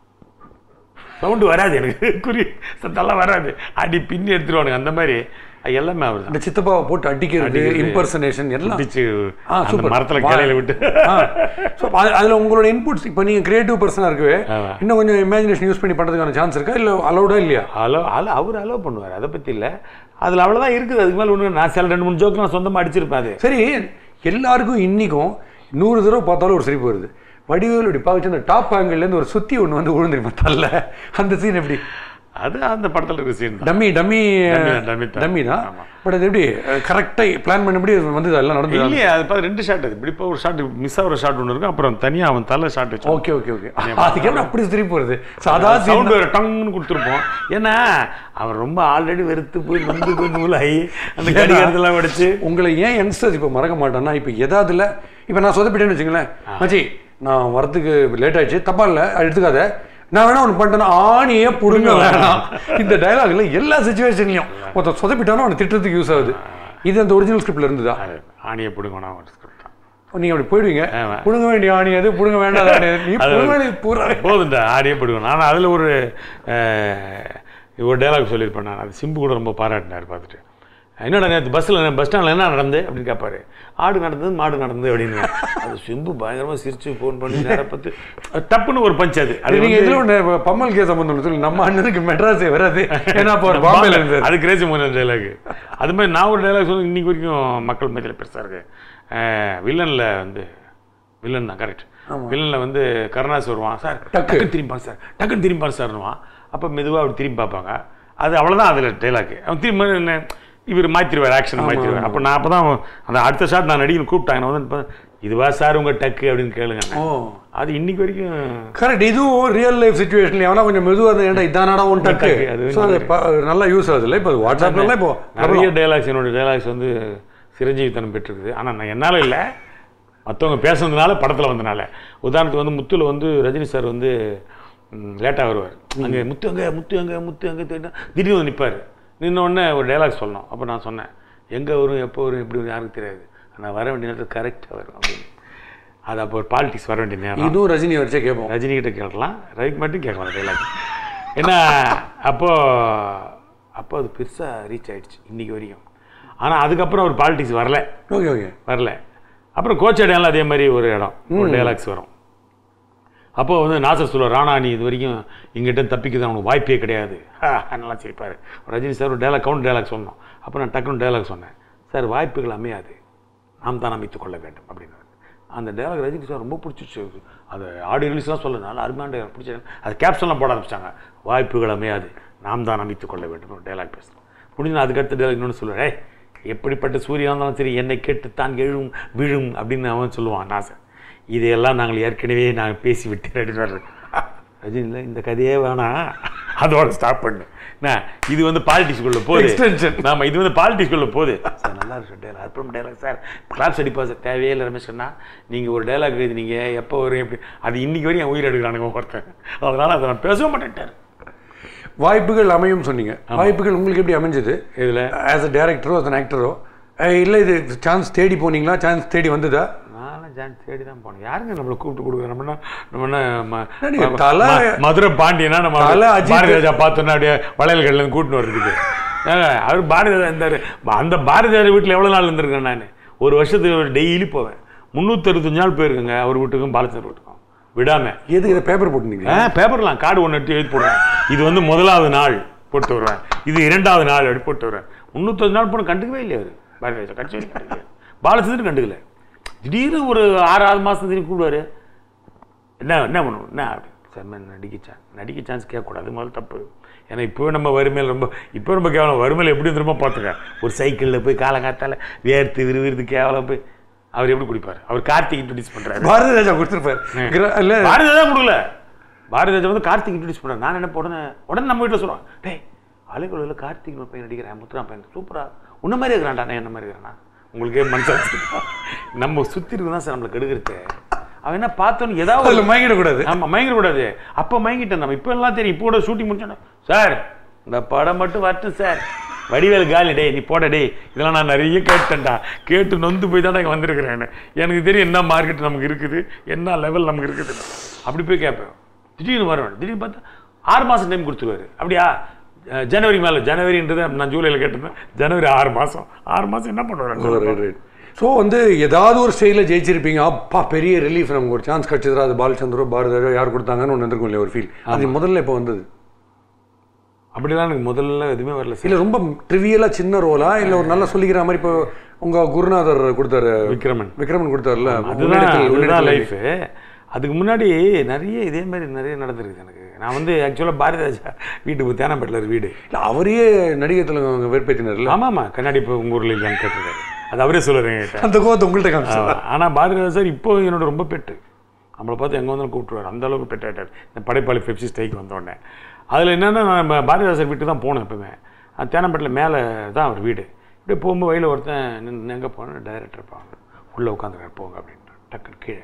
சவுண்டு வராது எனக்கு குறி சத்தெல்லாம் வராது அடி பின்னி எடுத்துருவானுங்க அந்த மாதிரி அது எல்லாமே அவர் தான் அந்த சித்தப்பாவை போட்டு அடிக்கிறது அடிக்கிறது. இம்பர்சனேஷன் எல்லாம் பிடிச்சு ஆ அந்த சூப்பர் மரத்தில் கிளையில விட்டு ஸோ அதில் உங்களோட இன்புட்ஸ் இப்போ நீங்கள் கிரியேட்டிவ் பர்சனாக இருக்கவே ஆமா. இன்னும் கொஞ்சம் இமேஜினேஷன் யூஸ் பண்ணி பண்ணுறதுக்கான சான்ஸ் இருக்கா இல்லை அலௌடா இல்லையா அலோ அலோ அவர் அலோ பண்ணுவார் அதை பற்றி இல்லை அதில் அவ்வளோதான் இருக்குது அதுக்கு மேலே ஒன்று நான் சில ரெண்டு மூணு ஜோக்கு நான் சொந்தமாக அடிச்சிருப்பேன் அது சரி எல்லாருக்கும் இன்னிக்கும் நூறு தடவை பார்த்தாலும் ஒரு சிரிப்பு வருது வடிவேல் இப்படி பார்த்து அந்த டாப் ஆங்கிள்லேருந்து ஒரு சுத்தி ஒன்று வந்து விழுந்துருமா தள்ள அந்த சீன் எப்படி அது அந்த படத்தில் இருக்க சீன் தான் டம்மி டம்மி Dummy தான், dummy தான். டம்மி தான் ஆமா. பட் அது எப்படி கரெக்டாக பிளான் பண்ணபடி அது வந்து எல்லாம் நடந்தது இல்லையே அது பார்த்து ரெண்டு ஷாட் அது இப்படி இப்போ ஒரு ஷாட் மிஸ் ஆகிற ஷாட் ஒன்று இருக்கும் அப்புறம் தனியாக அவன் தலை ஷாட் வச்சு ஓகே ஓகே ஓகே அதுக்கு எப்படி அப்படி சிரிப்பு வருது சாதா சவுண்ட் சவுண்ட் வேறு டங்குன்னு கொடுத்துருப்போம் ஏன்னா அவன் ரொம்ப ஆல்ரெடி வெறுத்து போய் வந்து போய் நூலாகி அந்த கடிகாரத்தெல்லாம் வடிச்சு உங்களை ஏன் யங்ஸ்டர்ஸ் இப்போ மறக்க மாட்டேன்னா இப்போ எதாவதுல இப்போ நான் சொதப்பிட்டேன்னு வச்சுங்களேன் மச்சி நான் வரதுக்கு லேட் ஆயிடுச்சு தப்பா இல்லை எடுத்துக்காத நான் வேணா ஒன்று பண்ணிட்டேன்னா ஆணியே புடுங்க வேணாம் இந்த டயலாக்ல எல்லா சுச்சுவேஷன்லையும் ஒருத்தன் சொதப்பிட்டாலும் அவனை திட்டத்துக்கு யூஸ் ஆகுது இது அந்த ஒரிஜினல் ஸ்கிரிப்ட்ல இருந்ததா அது ஆணியை பிடுங்கணும் ஒரு script தான் நீங்க அப்படி போயிடுவீங்க ஆமா. புடுங்க வேண்டிய ஆணி அது புடுங்க வேண்டாத ஆணி அது. நீ அது புடுங்க வேண்டிய பூரா போதுண்டா ஆடியே பிடுங்கணும் ஆனால் அதில் ஒரு அஹ், ஒரு டைலாக் சொல்லியிருப்பேன் நான் அது சிம்பு கூட ரொம்ப பாராட்டினார் பார்த்துட்டு என்னடா நேற்று பஸ்ஸில் பஸ் ஸ்டாண்டில் என்ன நடந்து அப்படின்னு கேட்பாரு ஆடு நடந்தது மாடு நடந்தது அப்படின்னு அது சிம்பு பயங்கரமாக சிரிச்சு ஃபோன் பண்ணி நேரா பார்த்து அது டப்புன்னு ஒரு பஞ்ச் அது அது நீங்க வந்து- இதுல ஒன்று பம்மல் கே சம்பந்தம் ஒண்ணு சொல்லி நம்ம அண்ணனுக்கு மெட்ராஸே வராது ஏன்னா அப்போ அவர் பாம்பேல இருந்தார் அது கிரேசி மோகன் டைலாக் அது மாதிரி நான் ஒரு டைலாக் சொல்லி இன்னைக்கு வரைக்கும் மக்கள் மத்தியில் பெருசாக இருக்கு வில்லனில் வந்து வில்லன் தான் கரெக்ட் வில்லனில் வந்து கருணாஸ் வருவான் சார் டக்கு. டக்குன்னு திரும்பிப்பான் சார் டக்குன்னு திரும்பிப்பான் சார்னுவான் அப்போ மெதுவாக அப்படி திரும்பி பார்ப்பாங்க அது அவ்வளோதான் அதில் டைலாக் அவன் திரும்ப என்ன இவர் மாற்றிடுவார் ஆக்ஷன் மாற்றிடுவார் அப்போ நான் அப்போ தான் அந்த அடுத்த ஷாட் நான் நடிகன் கூப்பிட்டாங்க நான் வந்து இப்ப, இதுவா சார் உங்கள் டக்கு அப்படின்னு கேளுங்க ஓ அது இன்னைக்கு வரைக்கும் கரெக்ட் இதுவும் ரியல் லைஃப் சுச்சுவேஷன்ல எவனா கொஞ்சம் மெதுவாக இருந்தா ஏன்டா இதானடா ஒன் டக்கு டக்கு, அது ஸோ அது ப- நல்லா யூஸ் ஆகுது இல்லை இப்போ வாட்ஸ்அப்லாம் இப்போ நிறைய டைலாக்ஸ் என்னோட டைலாக்ஸ் வந்து சிரஞ்சீவித்தனம் பெற்றிருக்குது ஆனால் நான் என்னால் இல்லை மற்றவங்க பேசுனதுனால படத்தில் வந்தனால உதாரணத்துக்கு வந்து முத்துல வந்து ரஜினி சார் வந்து லேட்டாக வருவார் அங்கே முத்து அங்கே முத்து அங்கே முத்து அங்கே தேடினா திடீர்னு வந்து நிற்பார் நின்ன உடனே ஒரு டைலாக் சொல்லணும் அப்போ நான் சொன்னேன் எங்கே வரும் எப்போ வரும் எப்படி வரும் யாருக்கு தெரியாது ஆனால் வர வேண்டிய நேரத்தில் கரெக்டாக வரும் அப்படின்னு அது அப்போ ஒரு பாலிடிக்ஸ் வர வேண்டிய நேரம் இதுவும் ரஜினி வச்சே கேட்போம் ரஜினி கிட்ட கேட்கலாம் ரவிக்கு மட்டும் கேட்கலாம் டைலாக் ஏன்னா அப்போ அப்போ அது பெருசாக ரீச் ஆயிடுச்சு இன்னைக்கு வரைக்கும் ஆனால் அதுக்கப்புறம் அவர் பாலிடிக்ஸ் வரல ஓகே ஓகே வரல அப்புறம் கோச்சடையால அதே மாதிரி ஒரு இடம் ஒரு டைலாக்ஸ் வரும் அப்போ வந்து நாசர் சொல்லுவார் ராணா நீ இது வரைக்கும் இங்கிட்ட தப்பிக்கிறது அவனுக்கு வாய்ப்பே கிடையாது ஹா, நல்லா சிரிப்பார் ரஜினி சார் ஒரு டைலாக் கவுண்ட் டைலாக் சொன்னோம் அப்போ நான் டக்குன்னு டைலாக் சொன்னேன் சார் வாய்ப்புகள் அமையாது நாம் தான் அமைத்துக் கொள்ள வேண்டும் அப்படின்னாரு அந்த டைலாக் ரஜினி சார் ரொம்ப பிடிச்சிச்சு அது ஆடியோ ரிலீஸ்லாம் சொல்ல நல்லா அருமையான dialogue பிடிச்சது அது கேப்ஷன்லாம் போட ஆரம்பிச்சிட்டாங்க வாய்ப்புகள் அமையாது நாம் தான் அமைத்துக் கொள்ள வேண்டும் ஒரு டைலாக் பேசணும் முடிஞ்சு அதுக்கடுத்த டைலாக் இன்னொன்று சொல்லுவேன் "ஏய், எப்படிப்பட்ட சூரியனாக இருந்தாலும் சரி என்னை கேட்டு தான் எழும் விழும் அப்படின்னு அவன் சொல்லுவான் நாசர் இதையெல்லாம் நாங்கள் ஏற்கனவே நான் பேசி விட்டு அப்படின்னு ரஜினியில் இந்த கதையே வேணாம் அதோட ஸ்டாப் பண்ணு என்ன இது வந்து பாலிட்டிக்ஸ்குள்ள போகுது Extension. நாம இது வந்து பாலிட்டிக்ஸ்குள்ள போகுது சார் நல்லா இருக்கு டைலாக் அற்புதம் டைலாக் சார் கிளாப்ஸ் அடிப்பா சார் தேவையே இல்லை ரமேஷ் அண்ணா நீங்கள் ஒரு டைலாக் எழுதினீங்க எப்போ வரும் எப்படி அது இன்னைக்கு வரையும் என் உயிர் எடுக்கிறானுங்க ஒருத்தன் அதனால அதை நான் பேசவே மாட்டேன்ட்டார் வாய்ப்புகள் அமையும் சொன்னீங்க வாய்ப்புகள் உங்களுக்கு எப்படி அமைஞ்சது இதில் ஆஸ் அ டேரக்டரோ as an ஆக்டரோ இல்லை இது சான்ஸ் தேடி போனீங்களா சான்ஸ் தேடி வந்ததா நானும் சான்ஸ் தேடி தான் போனேன் யாருங்க நம்மளை கூப்பிட்டு கொடுக்குறோம் நம்ம என்ன நம்ம என்ன ம- நீங்க ம- தல- ம- மதுரை பாண்டியனா நம்ம தல அஜித். பாரதி ராஜா பார்த்தோன்னா அப்படியே வளையல்கள்ல இருந்து கூட்டின்னு வர்றதுக்கு ஏங்க, அவர் பாரதி ராஜா இருந்தார் அந்த பாரதி ராஜா வீட்டில் எவ்வளோ நாள் இருந்திருக்கேன் நான் ஒரு வருஷத்துக்கு டெய்லி போவேன் முந்நூற்றறுபத்தஞ்சு நாள் போயிருக்கேங்க அவர் வீட்டுக்கும் பாலச்சந்தர் வீட்டுக்கும் விடாம எதுக்கு இதை பேப்பர் போட்டுருந்தீங்க ஆ பேப்பர்லாம் கார்டு ஒன்று எடுத்து எழுதி போடுவேன் இது வந்து முதலாவது நாள் போட்டு வருவேன் இது இரண்டாவது நாள் அப்படி போட்டு வருவேன் முந்நூற்றஞ்சு நாள் போன கண்டுக்கவே இல்லையா அவர் பாரதி ராஜா கடைசி வரைக்கும் கண்டுக்கல பாலச்சந்தர் கண்டுக்கல திடீர்னு ஒரு ஆறு ஆறு மாதம் திரும்பி கூப்பிடுவாரு என்ன என்ன பண்ணணும் என்ன அப்படி சார் நான் நடிக்க சான்ஸ் நடிக்க சான்ஸ் கேட்கக்கூடாது முதல்ல தப்பு ஏன்னா இப்போ நம்ம வறுமையில் ரொம்ப இப்போ ரொம்ப கேவலம் வறுமையில் எப்படி திரும்ப பார்த்துக்க ஒரு சைக்கிளில் போய் காலங்காத்தால வேர்த்து விறுவிறுத்து கேவலம் போய் அவர் எப்படி குடிப்பார் அவர் கார்த்திக் இன்ட்ரடியூஸ் பண்ணுறாரு பாரதி ராஜா கொடுத்துருப்பாரு கிர- இல்ல பாரதி ராஜா கொடுக்கல பாரதி ராஜா வந்து கார்த்திக் இன்ட்ரடியூஸ் பண்ணார் நான் என்ன உடனே உடனே நம்ம வீட்டில் சொல்லுவான் டேய் அலைக்குழுவில் கார்த்திக் ஒரு பையன் நடிக்கிறேன் முத்துரா பையன் சூப்பரா உன்ன மாதிரி இருக்கிறான்டா நான் என்ன மாதிரி இருக்கிறேன்னா உங்களுக்கே மனசாச்சு நம்ம சுற்றி இருக்கு தான் சார் நம்மளை கெடுக்கிறது அவன் என்ன பார்த்தோன்னு ஏதாவது அதுல மயங்கிடக்கூடாது ஆமா மயங்கிடக்கூடாது அப்போ மயங்கிட்டேன் நம்ம இப்போ எல்லாம் தெரியும் இப்போ கூட ஷூட்டிங் முடிச்சோன்னா சார் இந்த படம் மட்டும் வரட்டும் சார் வடிவேல் காலி டேய் நீ போட டேய் இதெல்லாம் நான் நிறைய கேட்டேன்டா கேட்டு நொந்து போய் தான் இங்கே வந்திருக்கிறேன் எனக்கு தெரியும் என்ன மார்க்கெட் நமக்கு இருக்குது என்ன லெவல் நமக்கு இருக்குது அப்படி போய் கேட்பேன் திடீர்னு வருவேன் திடீர்னு பார்த்தா ஆறு மாதம் டைம் கொடுத்துருவாரு அப்படியா அஹ் ஜனவரி மேலே ஜனவரின்றது நான் ஜூலையில் கேட்டிருந்தேன் ஜனவரி ஆறு மாதம் ஆறு மாதம் என்ன பண்ணுவார் ஸோ வந்து ஏதாவது ஒரு ஸ்டைலில் ஜெயிச்சிருப்பீங்க அப்பா பெரிய ரிலீஃப் நமக்கு ஒரு சான்ஸ் கிடைச்சதா அது பாலச்சந்திரோ பாரதிராஜோ யார் கொடுத்தாங்கன்னு ஒன்று இருந்திருக்கும் இல்லையா ஒரு ஃபீல் அது முதல்ல இப்போ வந்தது அப்படிலாம் எனக்கு முதல்ல எதுவுமே வரல சார் இல்லை ரொம்ப ட்ரிவியலாக சின்ன ரோலா இல்லை ஒரு நல்லா சொல்லிக்கிற மாதிரி இப்போ உங்கள் குருநாதர் கொடுத்தாரு விக்ரமன் விக்ரமன் கொடுத்தாருல அதுதான் உன்னிடத்தில் அதுதான் உன்னிடத்தில் லைஃபு அதுக்கு முன்னாடி நிறைய இதே மாதிரி நிறைய நடந்திருக்கு எனக்கு நான் வந்து ஆக்சுவலாக பாரதி ராஜா வீட்டுக்கு தேனாம்பேட்டில் வீடு இல்லை அவரையே நடிகத்தில் அவங்க வெறுப்பேற்றினார்ல ஆமாம்மா கண்ணாடி இப்போ உங்கள் ஊரில் இல்லையான்னு கேட்டிருக்காரு அது அவரே சொல்லுறேன் என்கிட்ட அந்த கோவத்தை உங்கள்கிட்ட காமிச்சு ஆனால் பாரதி ராஜா சார் இப்போ என்னோட ரொம்ப பெட்டு நம்மளை பார்த்து எங்கே வந்தாலும் கூப்பிட்டுருவார் அந்த அளவுக்கு பெட் ஆகிட்டார் இந்த படைப்பாளி பெப்சி ஸ்டைக்கு வந்தோடனே அதில் என்னென்னா நான் பாரதிதாசர் வீட்டு தான் போனேன் எப்பவுமே அது தேனம்பேட்டில் மேலே தான் அவர் வீடு இப்படியே போகும்போது வயலில் ஒருத்தன் நின்று எங்கே போனேன் டைரக்டர் இருப்பாங்க உள்ளே உட்காந்துருக்காரு போங்க அப்படின்ட்டு டக்குன்னு கீழே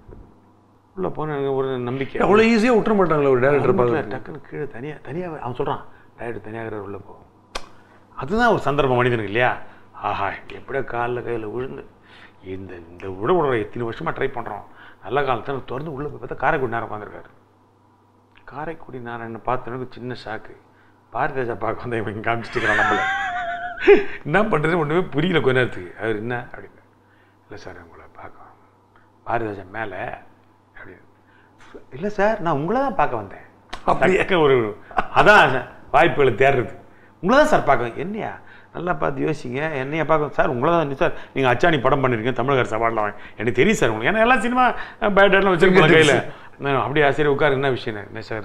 உள்ளே போன ஒரு நம்பிக்கை அவ்வளோ ஈஸியாக விட்டுற மாட்டாங்களா ஒரு டேரக்டர் இல்ல, பார்த்து டக்குன்னு கீழே தனியாக தனியாக அவன் சொல்கிறான் டைரக்டர் தனியாக உள்ள போ அதுதான் ஒரு சந்தர்ப்பம் மனிதனுக்கு இல்லையா ஆஹா எப்படியோ காலில் கையில் விழுந்து இந்த இந்த விட விட எத்தனை வருஷமாக ட்ரை பண்ணுறோம் நல்ல காலத்தில் திறந்து உள்ளே போய் பார்த்தா காரைக்குடி நேரம் உட்காந்துருக்காரு காரைக்குடி நாராயணனை பார்த்தனுக்கு சின்ன ஷாக்கு பாரதி ராஜா பார்க்க வந்து இவன் காமிச்சிட்டு இருக்கிறான் நம்மள என்ன பண்ணுறது ஒன்றுமே புரியல கொஞ்ச நேரத்துக்கு அவர் என்ன அப்படின்னு இல்லை சார் உங்களை பார்க்க பாரதி ராஜா மேலே அப்படின்னு இல்லை சார் நான் உங்களை தான் பார்க்க வந்தேன் அப்படியே ஒரு அதான் வாய்ப்புகளை தேடுறது உங்களை தான் சார் பார்க்க என்னையா நல்லா பார்த்து யோசிங்க என்னையா பார்க்க சார் உங்களை தான் சார் நீங்கள் அச்சாணி படம் பண்ணியிருக்கீங்க தமிழக அரசு அவார்டில் வாங்கி எனக்கு தெரியும் சார் உங்களுக்கு ஏன்னா எல்லா சினிமா பயோடேட்லாம் வச்சிருக்கோம் கையில் அப்படியா சரி உட்காரு என்ன விஷயம் என்ன சார்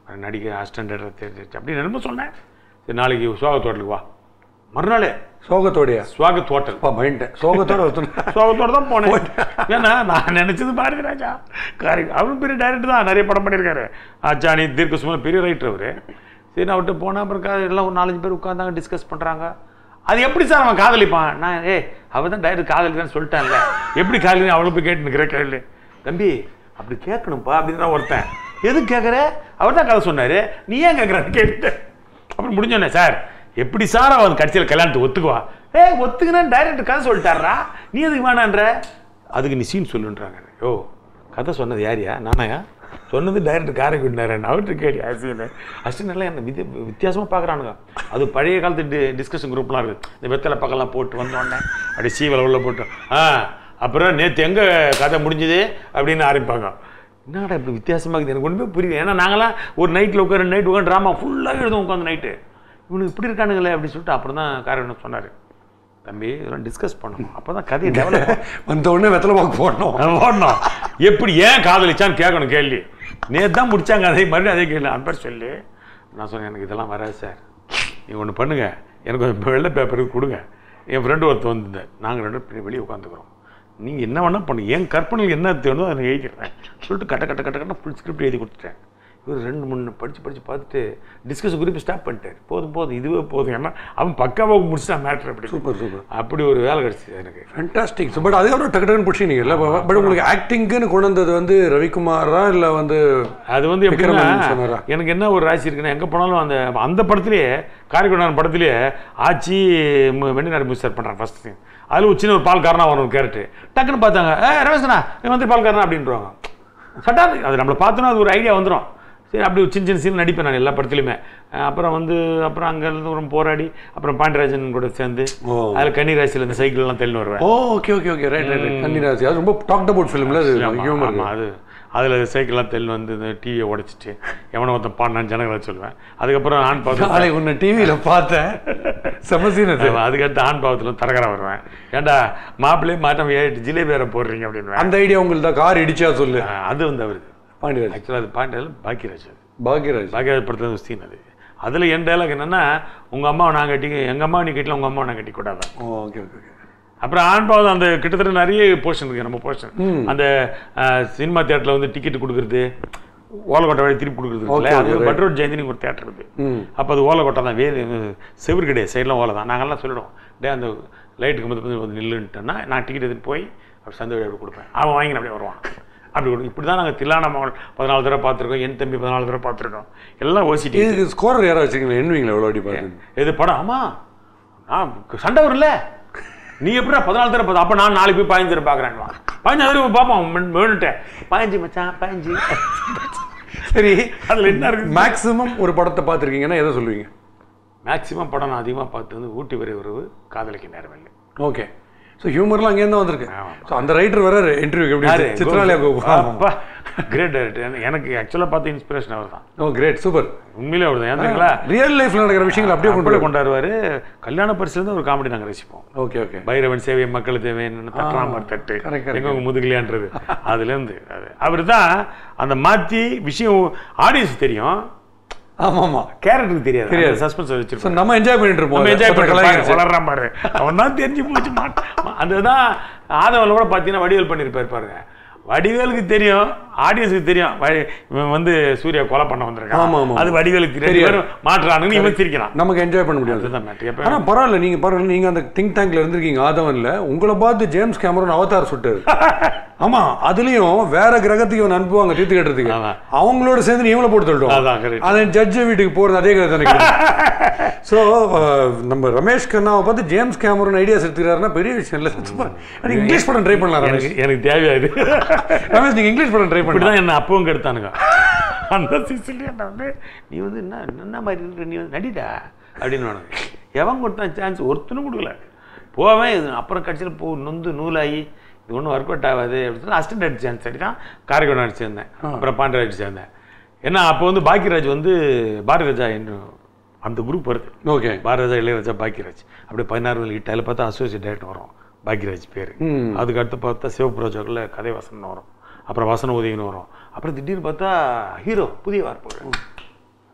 நடிக்க அசிஸ்டன்ட் தெரிஞ்சிருச்சு அப்படின்னு என்னமோ சொன்னேன் சரி நாளைக்கு சுவாகத் ஹோட்டலுக்கு வா மறுநாள் சோகத்தோடைய சுவாகத் ஹோட்டல் அப்பா மைண்டேன் சோகத்தோட ஒருத்தன் சோகத்தோட தான் போனேன் ஏன்னா நான் நினைச்சது பாரதி ராஜா காரி அவரும் பெரிய டைரக்டர் தான் நிறைய படம் பண்ணியிருக்காரு ஆச்சாணி தீர்க்க சுமன் பெரிய ரைட்டர் அவரு சரி நான் அவர்கிட்ட போனால் அப்புறம் கா- எல்லாம் ஒரு நாலஞ்சு பேர் உட்காந்தாங்க டிஸ்கஸ் பண்ணுறாங்க அது எப்படி சார் அவன் காதலிப்பான் நான் ஏய் அவன் தான் டைரக்டர் காதலிக்கான்னு சொல்லிட்டான்ல எப்படி காதலி அவளை போய் கேட்டு நிற்கிற கேள்வி தம்பி அப்படி கேட்கணும்ப்பா அப்படின்னு ஒருத்தன் எதுக்கு கேட்குற அவர் தான் கதை சொன்னார் நீ ஏன் கேட்குறான்னு கேட்டு அப்புறம் முடிஞ்சோடனே சார் எப்படி சார் அவன் கடைசியில் கல்யாணத்துக்கு ஒத்துக்குவா ஏ ஒத்துக்குன்னு டைரக்டர் கதை சொல்லிட்டாரா நீ எதுக்கு வேணான்ற அதுக்கு நீ சீன் சொல்லுன்றாங்க ஓ கதை சொன்னது யாரியா நானாயா சொன்னது டைரக்டர் காரை விட்டாரு அவர்கிட்ட கேடி அசின் அசின் எல்லாம் என்ன வித்திய வித்தியாசமாக பார்க்குறானுங்க அது பழைய காலத்து டி டிஸ்கஷன் குரூப்லாம் இருக்குது இந்த வெத்தலை பக்கம்லாம் போட்டு வந்தோடனே அப்படியே சீவலை உள்ள போட்டு ஆ அப்புறம் நேற்று எங்கே கதை முடிஞ்சுது அப்படின்னு ஆரம்பிப்பாங்க என்னடா இப்படி வித்தியாசமாக இருக்குது எனக்கு ஒன்றுமே புரியல ஏன்னா நாங்களாம் ஒரு நைட்டில் உட்கார நைட் உட்காந்து ட்ராமா ஃபுல்லாக எழுதுவோம் உட்காந்து நைட்டு இவனுக்கு இப்படி இருக்கானுங்களே அப்படின்னு சொல்லிட்டு அப்புறம் தான் காரணம் சொன்னார் தம்பி இதெல்லாம் டிஸ்கஸ் பண்ணணும் அப்போ தான் கதையை டெவலப் வந்த உடனே வெத்தலை பாக்கு போடணும் ஓடணும் எப்படி ஏன் காதலிச்சான்னு கேட்கணும் கேள்வி நேற்று தான் முடிச்சாங்க அதே மறுபடியும் அதே கேள்வி அன்பர் சொல்லி நான் சொன்னேன் எனக்கு இதெல்லாம் வராது சார் நீங்கள் ஒன்று பண்ணுங்க எனக்கு கொஞ்சம் வெள்ளை பேப்பர் கொடுங்க என் ஃப்ரெண்டு ஒருத்தர் வந்திருந்தார் நாங்கள் ரெண்டு பேரும் வெளியே உட்காந்துக்கிறோம் நீங்கள் என்ன வேணால் பண்ணுங்க என் கற்பனையில் என்ன தேவையோ அதை எழுதிடுறேன் சொல்லிட்டு கட்ட கட்ட கட்ட கட்ட ஃபுல் ஸ்கிரிப்ட் எழுதி கொடுத்துட்டேன் இவர் ரெண்டு மூணு படித்து படித்து பார்த்துட்டு டிஸ்கஸ் குறிப்பு ஸ்டாப் பண்ணிட்டார் போதும் போதும் இதுவே போதும் ஏன்னா அவன் பக்காவாக முடிச்சிட்டான் மேட்ரு அப்படி சூப்பர் சூப்பர் அப்படி ஒரு வேலை கிடச்சிது எனக்கு ஃபேண்டாஸ்டிக் பட் அதுக்கப்புறம் டக்கு டக்குன்னு பிடிச்சிங்க பட் உங்களுக்கு ஆக்டிங்க்குன்னு கொண்டு வந்தது வந்து ரவிக்குமாரா இல்லை வந்து அது வந்து எப்படின்னா விக்ரமன் சொன்னாரா? எனக்கு என்ன ஒரு ராசி இருக்குன்னா எங்கே போனாலும் அந்த அந்த படத்துலேயே காரைக்குடான் படத்துலேயே ஆச்சி மு- வெண்ணிநாடு மிஸ்டர் பண்ணுறான் ஃபர்ஸ்ட் சீன் அதில் ஒரு சின்ன ஒரு பால்காரனா வரும் ஒரு கேரக்டர் டக்குன்னு பார்த்தாங்க ஏ ரமேஷ்ண்ணா நீ வந்து பால்காரனா அப்படின்றவாங்க சட்டாது அது நம்மளை பார்த்தோன்னா அது ஒரு ஐடியா வந்துடும் சரி அப்படி ஒரு சின்ன சின்ன சீன் நடிப்பேன் நான் எல்லா படத்துலையுமே அஹ் அப்புறம் வந்து அப்புறம் அங்கேருந்து ஒரு போராடி அப்புறம் பாண்டியராஜன் கூட சேர்ந்து ஓ. அதில் கன்னிராசியில் இந்த சைக்கிள்லாம் தெளிந்து வருவேன் oh okay okay okay right right Kanniraasi அது ரொம்ப டாக்ட் அபவுட் ஃபிலிம்ல அது ஆமா, ஹியூமர் ஆமா, அது அதில் சைக்கிள்லாம் தெல் வந்து இந்த டிவியை உடைச்சிட்டு எவனோ ஒருத்தன் பாடினான்னு ஜனங்களை சொல்லுவேன் அதுக்கப்புறம் ஆண் பாவத்தில் நாளை உன்னை டிவியில பார்த்தேன் செம சீன் அது ஆமா, அதுக்கடுத்து ஆண் பாவத்தில் தரகரா வருவேன் ஏன்டா மாப்பிள்ளையே மாட்டம் ஏறிட்டு ஜிலேபி வேற போடுறீங்க அப்படின்னு அந்த ஐடியா உங்களுக்கு தான் கார் இடிச்சா சொல்லு அது வந்து அவருக்கு பாண்டியராஜ் ஆக்சுவலாக அது பாண்டியில் பாக்கியராஜ் அது பாக்யராஜ் பாக்கியராஜ் படத்தில் ஒரு சீன் அது அதில் என் டைலாக் என்னன்னா உங்கள் அம்மாவை நான் கட்டி எங்கள் அம்மாவை நீ கட்டல உங்கள் அம்மாவை நான் கட்டி கூடாது ஓ ஓகே ஓகே ஓகே அப்புறம் ஆண் பாவம் அந்த கிட்டத்தட்ட நிறைய போர்ஷன் இருக்கு நம்ம போர்ஷன் அந்த சினிமா தியேட்டர்ல வந்து டிக்கெட் கொடுக்குறது ஓலக்கோட்டை வழி திருப்பி கொடுக்குறது Okay, இருக்குல்ல, okay, அது right. பட்ரோட் ஜெயந்தினி ஒரு தேட்டர் இருக்கு ம் அப்போ அது ஓலக்கோட்டை தான் வேறு செவ்வறு கிடையாது சைட்லாம் ஓலை தான் நாங்கள்லாம் சொல்லிடுவோம் டே அந்த லைட்டுக்கு வந்து வந்து நில்லுன்ட்டேன்னா நான் டிக்கெட் எடுத்துட்டு போய் அப்படி சந்தை வழி அப்படி கொடுப்பேன் அவன் வாங்கி அப்படியே வருவான் அப்படி கொடு இப்படி தான் நாங்கள் தில்லான மகள் பதினாலு தடவை பார்த்துருக்கோம் என் தம்பி பதினாலு தடவை பார்த்துருக்கோம் எல்லாம் ஓசிட்டி இதுக்கு ஸ்கோரர் யாரா வச்சுக்கீங்களா எண்ணுவீங்களா எவ்வளோ அடி பார்த்து எது படம் ஆமா நான் சண்டை வரும்ல நீ எப்படிடா பதினாலு தடவை பார்த்த அப்போ நான் நாளைக்கு போய் பதினஞ்சு தடவை பார்க்குறேன் பதினஞ்சு தடவை பார்ப்போம் வேணுட்டேன் பதினஞ்சு மச்சான் பதினஞ்சு சரி அதுல என்ன இருக்கு மேக்ஸிமம் ஒரு படத்தை பார்த்துருக்கீங்கன்னா எதை சொல்லுவீங்க மேக்ஸிமம் படம் நான் அதிகமாக பார்த்து வந்து ஊட்டி வரை உறவு காதலிக்க நேரமில்லை ஓகே ஸோ ஹியூமர்லாம் அங்கேருந்து தான் வந்திருக்கு ஆமா. ஸோ அந்த ரைட்டர் வர இன்டர்வியூ எப்படி யாரு? இருந்துச்சு? சித்ராலயா கோபு அப்பா கிரேட் டைரக்டர் எனக்கு ஆக்சுவலாக பார்த்த இன்ஸ்பிரேஷன் அவர் தான் ஓ கிரேட் சூப்பர் உண்மையிலே அவர் தான் ஏன்னா ரியல் லைஃப்ல நடக்கிற விஷயங்கள் அப்படியே கொண்டு அப்படியே வரும் கொண்டாடுவார் கல்யாண பரிசுலேருந்து ஒரு காமெடி நாங்கள் ரசிப்போம் ஓகே ஓகே பைரவன் சேவை மக்கள் தேவைன்னு தட்டுறாமர் தட்டு correct, correct. எங்க உங்க முதுகலையான்றது அதுலேருந்து அது அவர் தான் அந்த மாற்றி விஷயம் ஆடியன்ஸ் தெரியும் ஆமா ஆமா கேரக்டருக்கு தெரியாது தெரியாது. தெரியாது சஸ்பென்ஸ் ஸோ வச்சிருப்போம் நம்ம என்ஜாய் பண்ணிட்டு இருப்போம் நம்ம என்ஜாய் ஒருத்தர் பண்ணி கலாய்க்கிறது. வளர்றான் பாரு அவன் தான் தெரிஞ்சு போச்சு மாட்டான் அதுதான் ஆதவனில் கூட பார்த்தீங்கன்னா வடிவேல் பண்ணியிருப்பாரு பாருங்க வடிவேலுக்கு தெரியும் ஆடியன்ஸுக்கு தெரியும் வடி- இவன் வந்து சூர்யா கொலை பண்ண ஆமா, வந்திருக்கான் ஆமா. அது வடிவேலுக்கு தெரியும் தெரியாது. இவன் மாட்டுறானுன்னு இவன் சிரிக்கிறான் நமக்கு என்ஜாய் பண்ண முடியாது அதுதான் மேட்ரு எப்போ ஆனா பரவாயில்ல நீங்க பரவாயில்ல நீங்க அந்த திங்க் டேங்க்ல இருந்திருக்கீங்க ஆதவன்ல உங்களை பார்த்து ஜேம்ஸ் கேமரன் அவதார் சுட்டாரு ஆமா அதுலயும் வேற கிரகத்துக்கு இவன் அனுப்புவாங்க தீர்த்து கட்டுறதுக்கு ஆமா. அவங்களோட சேர்ந்து நீ இவங்கள போட்டு அதான் தள்ளிட்டோம் correct. அது ஜட்ஜ் வீட்டுக்கு போறது அதே கதை தானே ஸோ நம்ம ரமேஷ் கண்ணாவை பார்த்து ஜேம்ஸ் கேமரன் ஐடியாஸ் எடுத்துக்கிறாருன்னா பெரிய விஷயம் இல்லை சும்மா நீங்க இங்கிலீஷ் படம் ட்ரை பண்ணலாம் ரமேஷ் எனக்கு எனக்கு தேவையாது ரமேஷ் நீங்க இங்கிலீஷ் படம் ட்ரை இப்படி பண்ணலாம் தான் என்ன அப்பவும் கெடுத்தானுங்க அந்த சிசிலியா வந்து நீ வந்து என்ன என்ன மாதிரி இருக்கிற நீ வந்து நடிடா அப்படின்னு வேணும் எவன் கொடுத்தான் சான்ஸ் ஒருத்தனும் கொடுக்கல போவேன் இது அப்புறம் கட்சியில் போ நொந்து நூலாகி இது ஒன்றும் ஒர்க் அவுட் ஆகாது அப்படின்னு சொல்லி அசிஸ்டன்ட் அடிச்சு சான்ஸ் சரி தான் காரைக்குடி அடிச்சு சேர்ந்தேன் அப்புறம் பாண்டிய அடிச்சு சேர்ந்தேன் ஏன்னா அப்போ வந்து பாக்கியராஜ் வந்து பாரதிராஜா இன்னும் அந்த குரூப் வருது ஓகே பாரதிராஜா இளையராஜா பாக்கியராஜ் அப்படியே பதினாறு வயது ஹிட் அதில் பார்த்தா அசோசியேட் டைரக்டர் வரும் பாக்கியராஜ் பேர் ம். அதுக்கு அடுத்து பார்த்தா சிவபுரோஜாக்கில் கதை வசனம் வரும் அப்புறம் வசன உதவின்னு வரும் அப்புறம் திடீர்னு பார்த்தா ஹீரோ புதிய வார்ப்பு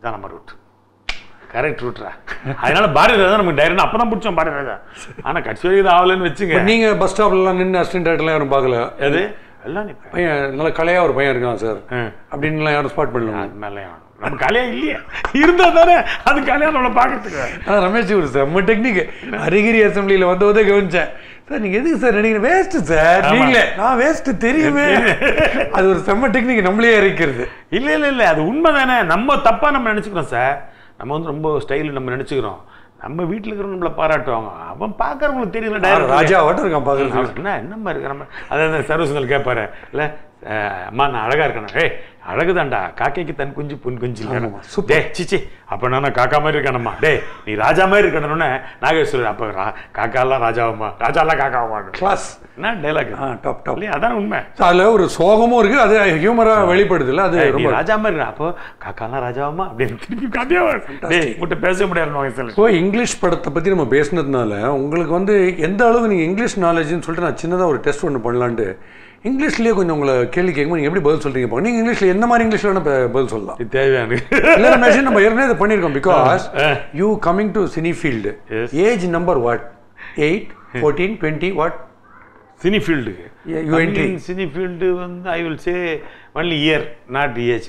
இதான் நம்ம ரூட் கரெக்ட் ரூட்ரா அதனால பாரதி ராஜா நமக்கு டைரக்ட் அப்பதான் பிடிச்சோம் பாரதி ராஜா ஆனா கட்சி வரைக்கும் இது ஆகலன்னு வச்சுங்க இப்ப நீங்க பஸ் ஸ்டாப்லாம் நின்று அசிஸ்டன்ட் டேரக்டர்லாம் யாரும் பார்க்கல எது எல்லாம் நிப்பேன் பையன் நல்ல கலையா ஒரு பையன் இருக்கான் சார் ஆ. அப்படின்லாம் யாரும் ஸ்பாட் பண்ணலாம் அது மேலே நம்ம கல்யாணம் இல்லையே இருந்தா தானே அது கல்யாணம் நம்மளை பார்க்கறதுக்கு ஆனா ரமேஷ் ஒரு செம்ம டெக்னிக் அரிகிரி அசம்பிளியில் வந்த போதே கவனிச்சேன் சார் நீங்க எதுக்கு சார் நடிக்கிறீங்க வேஸ்ட் சார் ஆமா. நீங்களே நான் வேஸ்ட் தெரியுமே அது ஒரு செம்ம டெக்னிக் நம்மளே இறக்கிறது இல்ல இல்ல இல்ல அது உண்மை தானே நம்ம தப்பா நம்ம நினைச்சுக்கிறோம் சார் நம்ம வந்து ரொம்ப ஸ்டைல் நம்ம நினைச்சுக்கிறோம் நம்ம வீட்டுல இருக்கிறவங்க நம்மளை பாராட்டுவாங்க அவன் பார்க்கறவங்களுக்கு தெரியல direct ராஜா வாட்டம் இருக்கான் பாக்குறது அவன் என்ன என்னம்மா இருக்கு நம்ம அதான் அந்த சர்வசந்தல் கேட்பாரு இல்ல அஹ், அம்மா நான் அழகா இருக்கணும் ஏய் அழகுதான்டா காக்கைக்கு தன் குஞ்சு பொன் குஞ்சு ஆமாம்மா, super. டே சிச்சி அப்ப நான் காக்கா மாதிரி இருக்கணும்மா டேய் நீ ராஜா மாதிரி இருக்கணும்னு நாகேஸ்வரர் அப்ப ரா- காக்காலாம் ராஜாவுமா ராஜாலாம் காக்காவுமா கிளாஸ் என்ன டைலாக் ஆ டாப் டாப் இல்லையா அதான் உண்மை அதுல ஒரு சோகமும் இருக்கு அது ஹியூமரா வெளிப்படுது இல்ல அது ஏய், நீ ரொம்ப ராஜா மாதிரி இருக்கணும். அப்போ காக்காலாம் ராஜாவாமா அப்படின்னு திருப்பி கதையா வரும். டேய் உன்கிட்ட பேச முடியாது வயசுல ஸோ இங்கிலீஷ் படத்தை பற்றி நம்ம பேசுனதுனால உங்களுக்கு வந்து எந்த அளவு நீங்கள் இங்கிலீஷ் நாலேஜ்னு சொல்லிட்டு நான் சின்னதாக ஒரு டெஸ்ட் ஒன்று பண்ணலான்ட்டு இங்கிலீஷ்லேயே கொஞ்சம் உங்களை கேள்வி கேட்கும்போது நீங்கள் எப்படி பதில் சொல்கிறீங்க பாருங்க நீங்கள் இங்கிலீஷில் எந்த மாதிரி இங்கிலீஷில் வேணால் ப- பதில் சொல்லலாம் இது தேவையான இல்லை ரமேஷ் நம்ம ஏற்கனவே இதை பண்ணியிருக்கோம் because ah. You coming to cine field Yes. Age number what eight fourteen twenty what cine ஃபீல்டுக்கு Yeah, you entry. Cine field வந்து I will say only year not age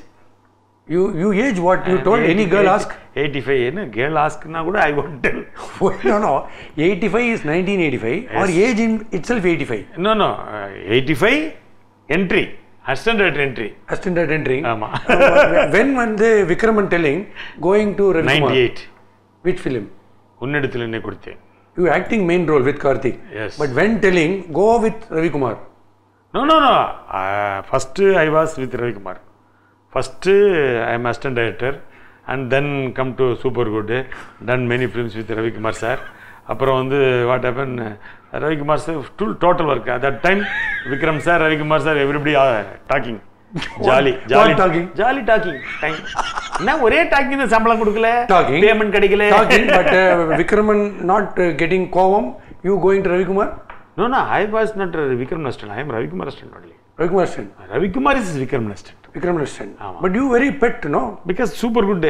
you you age what you told any girl ask eighty five என்ன girl ஆஸ்க்னா கூட I won't tell no no 85 is 1985 or age in itself 85 no no eighty five entry assistant entry assistant at entering ஆமா when வந்து Vikraman telling going to ninety Ravikumar eight which film உன்னிடத்தில் என்ன கொடுத்தேன் you acting main role with Karthik Yes. but when telling go with Ravikumar no no no first I was with Ravikumar first I am assistant director and then come to super good done many films with Ravikumar sir அப்புறம் வந்து what happen Ravikumar sir full total work at that time Vikram sir Ravikumar sir everybody talking jolly jolly talking? Jolly talking time என்ன ஒரே talking சம்பளம் கொடுக்கல Talking. Payment கிடைக்கல talking but uh, Vikraman not uh, getting கோவம் you going to Ravikumar no no I was not Vikram assistant I am Ravikumar assistant only Ravikumar assistant Ravikumar is Vikram assistant Vikraman assistant ஆமா. but you very pet no because super good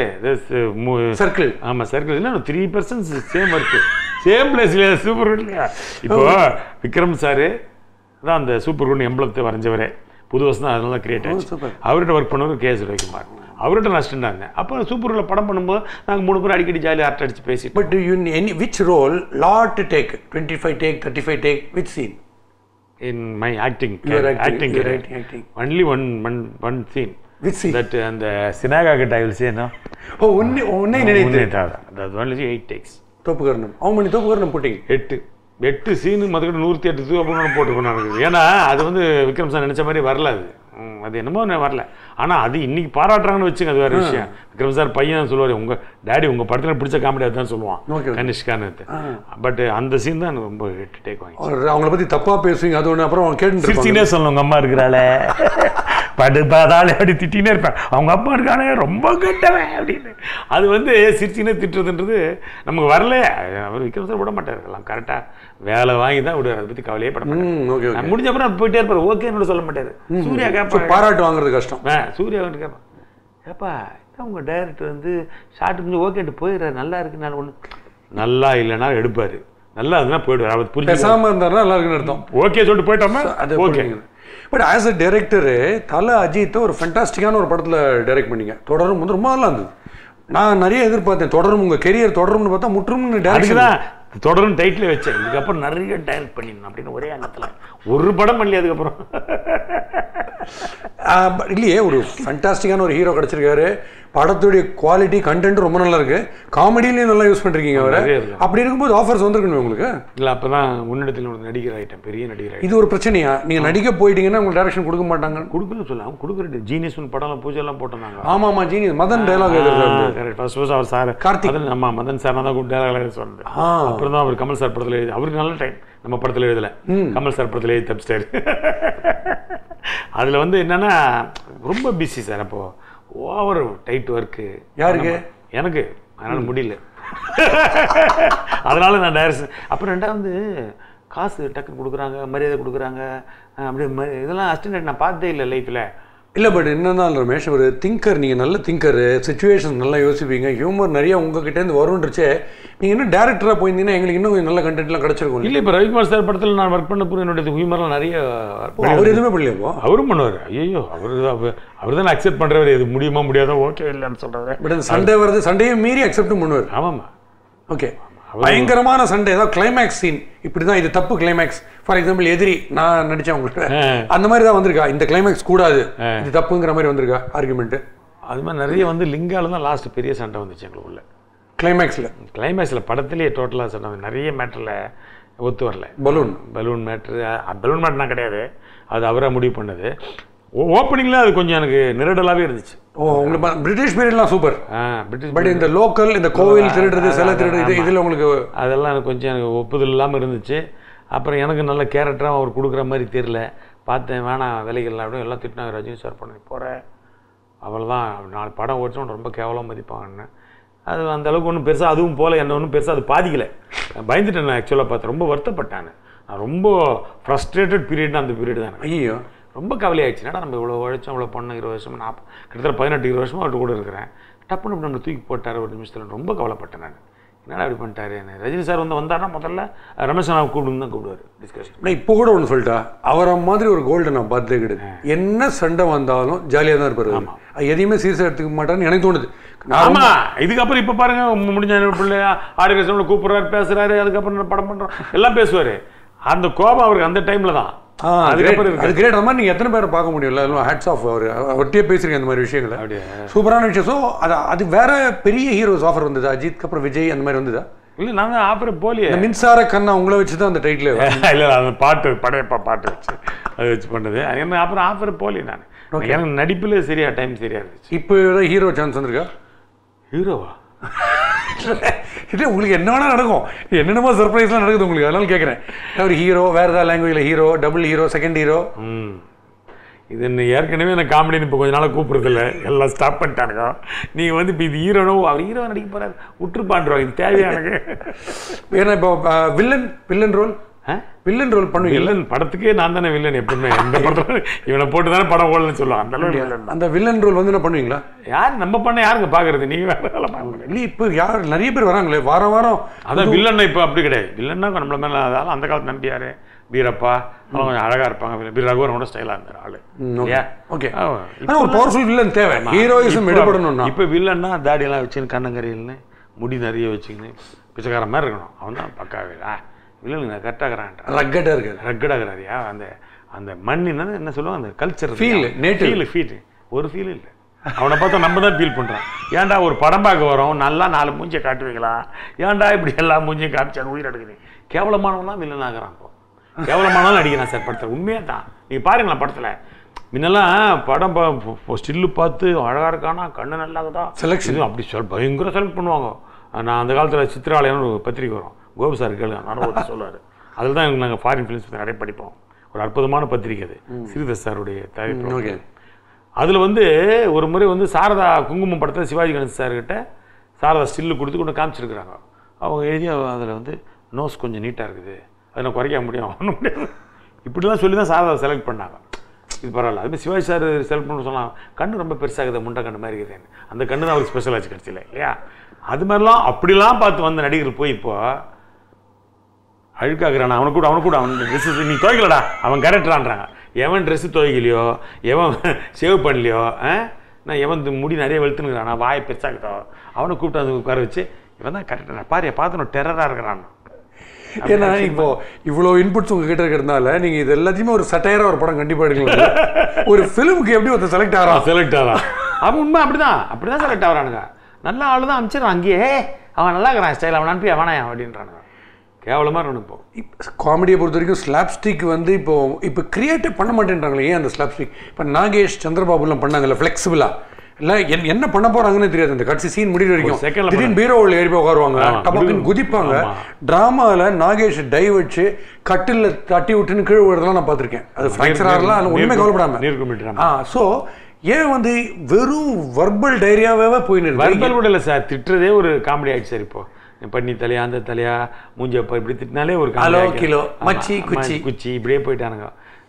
Circle. ஆமா circle இல்லை three percent same work same பிளேஸ்ல super good இல்லையா இப்போ Vikram sir தான் அந்த super good எம்பளத்தை வரைஞ்சவரே புது வருஷம் தான் அதனால கிரியேட் ஆச்சு super. அவர்கிட்ட ஒர்க் பண்ணவர் கே எஸ் ரவிக்குமார் அவர்கிட்ட நான் அசிஸ்டண்டாக இருந்தேன் அப்போ சூப்பரில் படம் பண்ணும்போது நாங்கள் மூணு பேரும் அடிக்கடி ஜாலியாக அரட்டை அடிச்சு பேசிட்டு but you in any which role lot take 25 take 35 take which scene in my acting You are acting, acting you are acting, acting. Only one one one scene which scene that அந்த சினாகா கிட்ட ஐ will say no ஓ உன்னை உன்னை நினைத்து அது only eight takes தோப்புக்கரணம் how many தோப்புக்கரணம் போட்டீங்க எட்டு எட்டு சீனு மதுக்கட்டு நூற்றி எட்டு தூ அப்படின்னு போட்டுக்கணும் எனக்கு ஏன்னா அது வந்து விக்ரம் சார் நினச்ச மாதிரி வரல அது ம், அது என்னமோ ஒண்ணு வரல ஆனால் அது இன்னைக்கு பாராட்டுறாங்கன்னு வச்சுங்க அது வேற விஷயம் விக்ரம் சார் பையன் சொல்லுவார் உங்கள் டேடி உங்கள் படத்தில் பிடிச்ச காமெடி அதுதான் சொல்லுவான் Okay, okay. கனிஷ்கான்னு பட் அந்த சீன் தான் எனக்கு ரொம்ப எட்டு டேக் வாங்கி அவர் அவங்கள பத்தி தப்பா பேசுவீங்க அது ஒன்று அப்புறம் கேட்டு சிரிச்சினே சொல்லணும் உங்க அம்மா இருக்கிறாளே படு பாதாளே அப்படி திட்டினே இருப்பேன் அவங்க அப்பா இருக்கானே ரொம்ப கெட்டவன் அப்படின்னு அது வந்து சிரிச்சினே திட்டுறதுன்றது நமக்கு வரல அவர் விக்ரம் சார் விட மாட்டார் எல்லாம் கரெக்டாக வேலை வாங்கி தான் விடுவார் அதை பற்றி கவலையே பட மாட்டார் ம் ஓகே ஓகே நான் முடிஞ்ச அப்புறம் போயிட்டே இருப்பார் ஓகேன்னு சொல்ல மாட்டார் சூர்யா கேட்பார் பாராட்டு வாங்குறது கஷ்டம் ஆ சூர்யா வந்து கேட்பான் ஏப்பா இதான் உங்கள் டைரக்டர் வந்து ஷார்ட் முடிஞ்சு ஓகேன்ட்டு போயிடுறாரு நல்லா இருக்குனால ஒன்று நல்லா இல்லைன்னா எடுப்பார் நல்லா இருந்துன்னா போயிடுவார் அவர் புரிஞ்சு பேசாம இருந்தாருன்னா நல்லா இருக்குன்னு அர்த்தம் ஓகே சொல்லிட்டு போயிட்டோமா அது okay but as a director Thala அஜித்தை ஒரு ஃபென்டாஸ்டிக்கான ஒரு படத்துல டைரக்ட் பண்ணீங்க தொடரும் வந்து ரொம்ப நல்லா இருந்தது நான் நிறைய எதிர்பார்த்தேன் தொடரும் உங்க கெரியர் தொடரும்னு பார்த்தா முற்றும்னு அதுக்கு டைரக்ஷன் தான் தொடரும் டைட்டில் வச்சேன் இதுக்கப்புறம் நிறைய டைரக்ட் பண்ணிடணும் அப்படின்னு ஒரே எண்ணத்தில் ஒரு படம் பண்ணல அதுக்கப்புறம் இல்லையே ஒரு ஃபென்டாஸ்டிக்கான ஒரு ஹீரோ கிடைச்சிருக்காரு படத்துடைய குவாலிட்டி கண்டென்ட் ரொம்ப நல்லா இருக்கு காமெடியிலையும் நல்லா யூஸ் பண்ணிருக்கீங்க அவரை நிறைய இருக்கு. அப்படி இருக்கும்போது ஆஃபர்ஸ் வந்திருக்கணும் உங்களுக்கு இல்லை அப்போ தான் முன்னிடத்தில் ஒரு நடிகர் ஆகிட்டேன் பெரிய நடிகர் ஆகிட்டேன் இது ஒரு பிரச்சனையா நீங்க நடிக்க போயிட்டீங்கன்னா உங்களுக்கு டைரக்ஷன் கொடுக்க மாட்டாங்க கொடுக்கணும் சொல்ல அவங்க கொடுக்குறது ஜீனியஸ் படம்லாம் பூஜைலாம் போட்டிருந்தாங்க ஆமா ஆமா ஜீனி மதன் டைலாக் எழுதுறாரு கரெக்ட் ஃபர்ஸ்ட் ஃபர்ஸ்ட் அவர் சார் கார்த்திக். மதன் ஆமா மதன் சார் தான் கூட டேலாக் சொன்னது ஆ. அப்புறம் தான் அவர் கமல் சார் படத்தில் எழுதி அவருக்கு நல்ல டைம் நம்ம படத்தில் எழுதல கமல் சார் படத்தில் எழுதி தப்பிச்சிட்டாரு அதில் வந்து என்னன்னா ரொம்ப பிஸி சார் அப்போ ஓவர் டைட் ஒர்க்கு யாருக்கு? எனக்கு அதனால முடியல அதனால நான் டைரக்ஷன் அப்புறம் ரெண்டாவது காசு டக்குன்னு கொடுக்குறாங்க மரியாதை கொடுக்குறாங்க அஹ் அப்படியே ம- இதெல்லாம் அசிஸ்டன்ட் நான் பார்த்ததே இல்லை லைஃப்பில் இல்லை பட் என்னன்னா ரமேஷ் ஒரு திங்கர் நீங்கள் நல்ல திங்கர் சுச்சுவேஷன் நல்லா யோசிப்பீங்க ஹியூமர் நிறைய உங்ககிட்டேருந்து வரும்ன்றச்சே நீங்கள் இன்னும் டேரக்டராக போயிருந்தீங்கன்னா எங்களுக்கு இன்னும் கொஞ்சம் நல்ல கண்டென்ட்லாம் கிடச்சிருக்கும் இல்லை இப்போ ரவிக்குமார் சார் படத்தில் நான் ஒர்க் பண்ண போது என்னுடைய ஹியூமர்லாம் நிறைய அவர் எதுவுமே பண்ணலையாப்போ அவரும் பண்ணுவார் ஐயோ அவர் அவர் தான் அக்செப்ட் பண்ணுறவர் இது முடியுமா முடியாதோ ஓகே இல்லைன்னு சொல்கிறாரு பட் அந்த சண்டே வருது சண்டையும் மீறி அக்செப்டும் பண்ணுவார் ஆமாம்மா ஓகே பயங்கரமான சண்டை ஏதாவது கிளைமேக்ஸ் சீன் இப்படி தான் இது தப்பு கிளைமேக்ஸ் ஃபார் எக்ஸாம்பிள் எதிரி நான் நடிச்சேன் உங்களுக்கு அந்த மாதிரி தான் வந்திருக்கா இந்த கிளைமேக்ஸ் கூடாது இது தப்புங்கிற மாதிரி வந்திருக்கா ஆர்குமெண்ட் அது மாதிரி நிறைய வந்து லிங்கால தான் லாஸ்ட் பெரிய சண்டை வந்துச்சு எங்களுக்குள்ள கிளைமேக்ஸில் கிளைமேக்ஸில் படத்துலேயே டோட்டலாக சண்டை வந்து நிறைய மேட்டரில் ஒத்து வரல பலூன் பலூன் மேட்ரு பலூன் மேட்னா கிடையாது அது அவராக முடிவு பண்ணது ஓப்பனிங்கில் அது கொஞ்சம் எனக்கு நிரடலாகவே இருந்துச்சு ஓ உங்களுக்கு ப- பிரிட்டிஷ் பீரியட்லாம் சூப்பர் ஆ பிரிட்டிஷ் பட் இந்த லோக்கல் இந்த கோவில் திருடுறது சிலை திருடுறது இது இதில் உங்களுக்கு அதெல்லாம் எனக்கு கொஞ்சம் எனக்கு ஒப்புதல் இல்லாமல் இருந்துச்சு அப்புறம் எனக்கு நல்ல கேரக்டராக அவர் கொடுக்குற மாதிரி தெரியல பார்த்தேன் வேணாம் வேலைகள் அப்படின்னு எல்லாம் திட்டினாங்க ரஜினி சார் பண்ணி போகிறேன் அவ்வளோதான் நாலு படம் ஓடிச்சோம் ரொம்ப கேவலம் மதிப்பாங்கன்னு அது அந்த அளவுக்கு ஒன்றும் பெருசாக அதுவும் போல என்ன ஒன்றும் பெருசாக அது பாதிக்கலை நான் பயந்துட்டேன் நான் ஆக்சுவலாக பார்த்து ரொம்ப வருத்தப்பட்டேன் நான் ரொம்ப ஃப்ரஸ்ட்ரேட்டட் பீரியட்னா அந்த பீரியட் தான் எனக்கு. ஐயோ ரொம்ப கவலையாயிடுச்சு என்னடா நம்ம இவ்வளோ உழைச்சோம் இவ்வளோ பண்ண இருபது வருஷம் நாற்பது கிட்டத்தட்ட பதினெட்டு இருபது வருஷமா அவர்கிட்ட கூட இருக்கிறேன் டப்புன்னு இப்படி நம்மளை தூக்கி போட்டார் ஒரு நிமிஷத்தில் ரொம்ப கவலைப்பட்டேன் நான் என்னடா இப்படி பண்ணிட்டாரு என்ன ரஜினி சார் வந்து வந்தாருன்னா முதல்ல ரமேஷ் நான் கூப்பிடுன்னு தான் கூப்பிடுவார் டிஸ்கஷன் நான் இப்போ கூட ஒன்று சொல்லிட்டா அவரை மாதிரி ஒரு கோல்டு நான் பார்த்ததே கிடையாது என்ன சண்டை வந்தாலும் ஜாலியாக தான் இருப்பாரு அவரு. அது எதையுமே சீரியஸாக எடுத்துக்க மாட்டான்னு எனக்கு தோணுது நான் ஆமா இதுக்கப்புறம் இப்போ பாருங்க மு- முடிஞ்ச பிள்ளை ஆறு வருஷம் கூப்பிடுறாரு பேசுறாரு அதுக்கப்புறம் நான் படம் பண்றோம் எல்லாம் பேசுவாரு அந்த கோபம் அவருக்கு அந்த டைம்ல தான் ஆ, அதுக்கப்புறம் great. அது இருக்கு கிரேட் அந்த மாதிரி நீங்கள் எத்தனை பேரை பார்க்க முடியல ஹேட்ஸ் ஆஃப் அவர் அவர்கிட்டயே பேசுறீங்க அந்த மாதிரி விஷயங்களை அப்படியா? சூப்பரான விஷயம் ஸோ அது அது வேற பெரிய ஹீரோஸ் ஆஃபர் வந்ததா அஜித்க்கு அப்புறம் விஜய் அந்த மாதிரி வந்ததா இல்ல நான் தான் ஆஃபர் போலியே இந்த மின்சார கண்ணா உங்களை வச்சு தான் அந்த டைட்டில் இல்ல இல்ல, அந்த பாட்டு படையப்பா பாட்டு வச்சு அது வச்சு பண்ணது அது என்ன அப்புறம் ஆஃபர் போலி நான் எனக்கு நடிப்புல சரியா டைம் சரியா இருந்துச்சு இப்போ ஏதாவது ஹீரோ சான்ஸ் வந்திருக்கா ஹீரோவா இல்லை உங்களுக்கு என்ன வேணா நடக்கும் என்னென்னமோ சர்ப்ரைஸ்லாம் நடக்குது உங்களுக்கு அதனால கேட்குறேன் ஒரு ஹீரோ வேற ஏதாவது லாங்குவேஜில் hero double hero second hero ம் இது என்ன ஏற்கனவே எனக்கு காமெடின்னு இப்போ கொஞ்ச நாளாக கூப்பிடுறதில்ல எல்லாம் ஸ்டாப் பண்ணிட்டானுங்க நீங்கள் வந்து இப்போ இது ஹீரோனோ அவர் ஹீரோ நடிக்க போகிறார் விட்டுருப்பான்றோம் இது தேவையானது ஏன்னா இப்போ வில்லன் வில்லன் ரோல் ஆ வில்லன் ரோல் பண்ணுவீங்க வில்லன் படத்துக்கே நான் தானே வில்லன் எப்பவுமே எந்த படத்துல இவனை போட்டு தானே படம் ஓடலன்னு சொல்லுவாங்க அந்த அளவுக்கு வில்லன் தான் அந்த வில்லன் ரோல் வந்து என்ன பண்ணுவீங்களா யார் நம்ம பண்ண யாருங்க பார்க்கறது நீங்க வேற வேலை பார்க்க இல்லை இப்போ யார் நிறைய பேர் வராங்களே வாரம் வாரம் அதான் வில்லன் இப்போ அப்படி கிடையாது வில்லன்னா நம்மள மேலே அதாவது அந்த காலத்து நம்பியாரு வீரப்பா அவங்க கொஞ்சம் அழகா இருப்பாங்க வில்லன். வீர ரகுவரன் கூட ஸ்டைலாக இருந்தார் ஆளு இல்லையா? ஓகே ஆ, ஆனால் ஒரு பவர்ஃபுல் வில்லன் தேவை ஹீரோயிசம் எடுபடணும்னா இப்போ வில்லன்னா தாடியெல்லாம் வச்சுன்னு கண்ணங்கரையில்னு முடி நிறைய வச்சுக்கின்னு பிச்சைக்காரன் மாதிரி இருக்கணும் அவன் தான் பக்காவே ஆ வில்லனுங்க நான் கரெக்டாகிறான்டா ரக்கட்டாக இருக்காது ரக்கடாகிறாரியா அந்த அந்த மண் என்னது என்ன சொல்லுவாங்க அந்த culture Feel, native. Feel feel ஒரு ஃபீல் இல்லை அவனை பார்த்தா நம்ம தான் ஃபீல் பண்ணுறான் ஏன்டா ஒரு படம் பார்க்க வரோம் நல்லா நாலு மூஞ்சியை காட்டுவீங்களா ஏன்டா இப்படி எல்லா மூஞ்சியும் காமிச்சாங்க உயிர் எடுக்குது கேவலமானவன்லாம் வில்லன் ஆகிறான் இப்போ கேவலமானவன் அடிக்கிறான் சார் படத்தில் உண்மையாக தான் நீங்கள் பாருங்களேன் படத்தில் முன்னெல்லாம் படம் ஸ்டில்லு பார்த்து அழகா இருக்கானா கண்ணு நல்லா இருக்குதா Selection. இது அப்படி சொல் பயங்கர செலக்ட் பண்ணுவாங்க நான் அந்த காலத்தில் சித்திராலயம்னு ஒரு பத்திரிக்கை வரும் கோபி சார் கேளுங்க நானும் சொல்லுவார் அதில் தான் நாங்கள் ஃபாரின் ஃபிலிம்ஸ் நிறைய படிப்போம் ஒரு அற்புதமான பத்திரிக்கை அது ஸ்ரீதர் சாருடைய தயாரிப்பு ஓகே அதில் வந்து ஒரு முறை வந்து சாரதா குங்குமம் படத்தில் சிவாஜி கணேசன் சார்கிட்ட சாரதா ஸ்டில்லு கொடுத்து கொண்டு காமிச்சிருக்கிறாங்க அவங்க எழுதி அதில் வந்து நோஸ் கொஞ்சம் நீட்டாக இருக்குது அதை நான் குறைக்க முடியும் ஒன்றும் முடியாது இப்படிலாம் சொல்லி தான் சாரதா செலக்ட் பண்ணாங்க இது பரவாயில்ல அதுமாதிரி சிவாஜி சார் செலக்ட் பண்ண சொல்லலாம் கண்ணு ரொம்ப பெருசாகுது முண்டை கண்ணு மாதிரி இருக்குதுன்னு அந்த கண்ணு தான் அவருக்கு ஸ்பெஷல் ஆச்சு கடைசியில் இல்லையா அது மாதிரிலாம் அப்படிலாம் பார்த்து வந்த நடிகர் போய் இப்போ அழுக்காக்குறான் அவனை கூட அவனை கூட அவன் ட்ரெஸ் நீ துவைக்கலடா அவன் கரெக்டான்றாங்க எவன் ட்ரெஸ்ஸு துவைக்கலையோ எவன் சேவ் பண்ணலையோ ஆ? நான் எவன் இந்த முடி நிறைய வெளுத்துனுங்கிறான் நான் வாயை பெருசாக்குதோ அவனை கூப்பிட்டு வந்து உட்கார வச்சு இவன் தான் கரெக்டாக பாரு பார்த்து டெரராக இருக்கிறான் ஏன்னா இப்போ இவ்வளோ இன்புட்ஸ் உங்ககிட்ட இருக்கிறதுனால நீங்க இது எல்லாத்தையுமே ஒரு சட்டையரா ஒரு படம் கண்டிப்பா எடுக்கலாம் ஒரு ஃபிலிமுக்கு எப்படி ஒருத்தர் செலக்ட் ஆகிறான் செலக்ட் ஆகிறான் அவன் உண்மை அப்படிதான் அப்படிதான் செலக்ட் ஆகிறானுங்க நல்ல ஆளு தான் அனுப்பிச்சிடறான் அங்கேயே அவன் நல்லா இருக்கிறான் ஸ்டைல் அவன் அனுப்பி அவனா அப்படின்றானுங்க கேவலமாக இருக்கணும் இப்போ காமெடியை பொறுத்த வரைக்கும் ஸ்லாப்ஸ்டிக் வந்து இப்போ இப்போ கிரியேட்டே பண்ண மாட்டேன்றாங்களே ஏன் அந்த ஸ்லாப்ஸ்டிக் இப்போ நாகேஷ் சந்திரபாபுலாம் பண்ணாங்கல்ல ஃப்ளெக்சிபிளா இல்லை என் என்ன பண்ண போறாங்கன்னு தெரியாது அந்த கடைசி சீன் முடிகிற வரைக்கும் second ல திடீர்னு பீரோவில் ஏறி போய் உட்காருவாங்க ஆமா, டபக்குன்னு குதி- குதிப்பாங்க ஆமா. டிராமாவில் நாகேஷ் டை வச்சு கட்டில் தட்டி விட்டுன்னு கீழே விடுறதெல்லாம் நான் பார்த்துருக்கேன் அது ஃப்ராக்சர் ஆகலாம் அது ஒன்றுமே கவலைப்படாம நீர் குமிட்டுறான் ஆ ஸோ ஏன் வந்து வெறும் வர்பல் டைரியாவே போயின்னு இருக்கு வர்பல் கூட இல்லை சார் திட்டுறதே ஒரு காமெடி ஆயிடுச்சு சார் இப்போ பண்ணி தலையா அந்த தலையா மூஞ்ச இப்ப இப்படி திட்டினாலே ஒரு comedy ஹலோ, ஆக்கிடும். கிலோ, ஆமா, மச்சி, ஆமா, குச்சி. குச்சி இப்படியே போயிட்டானுங்க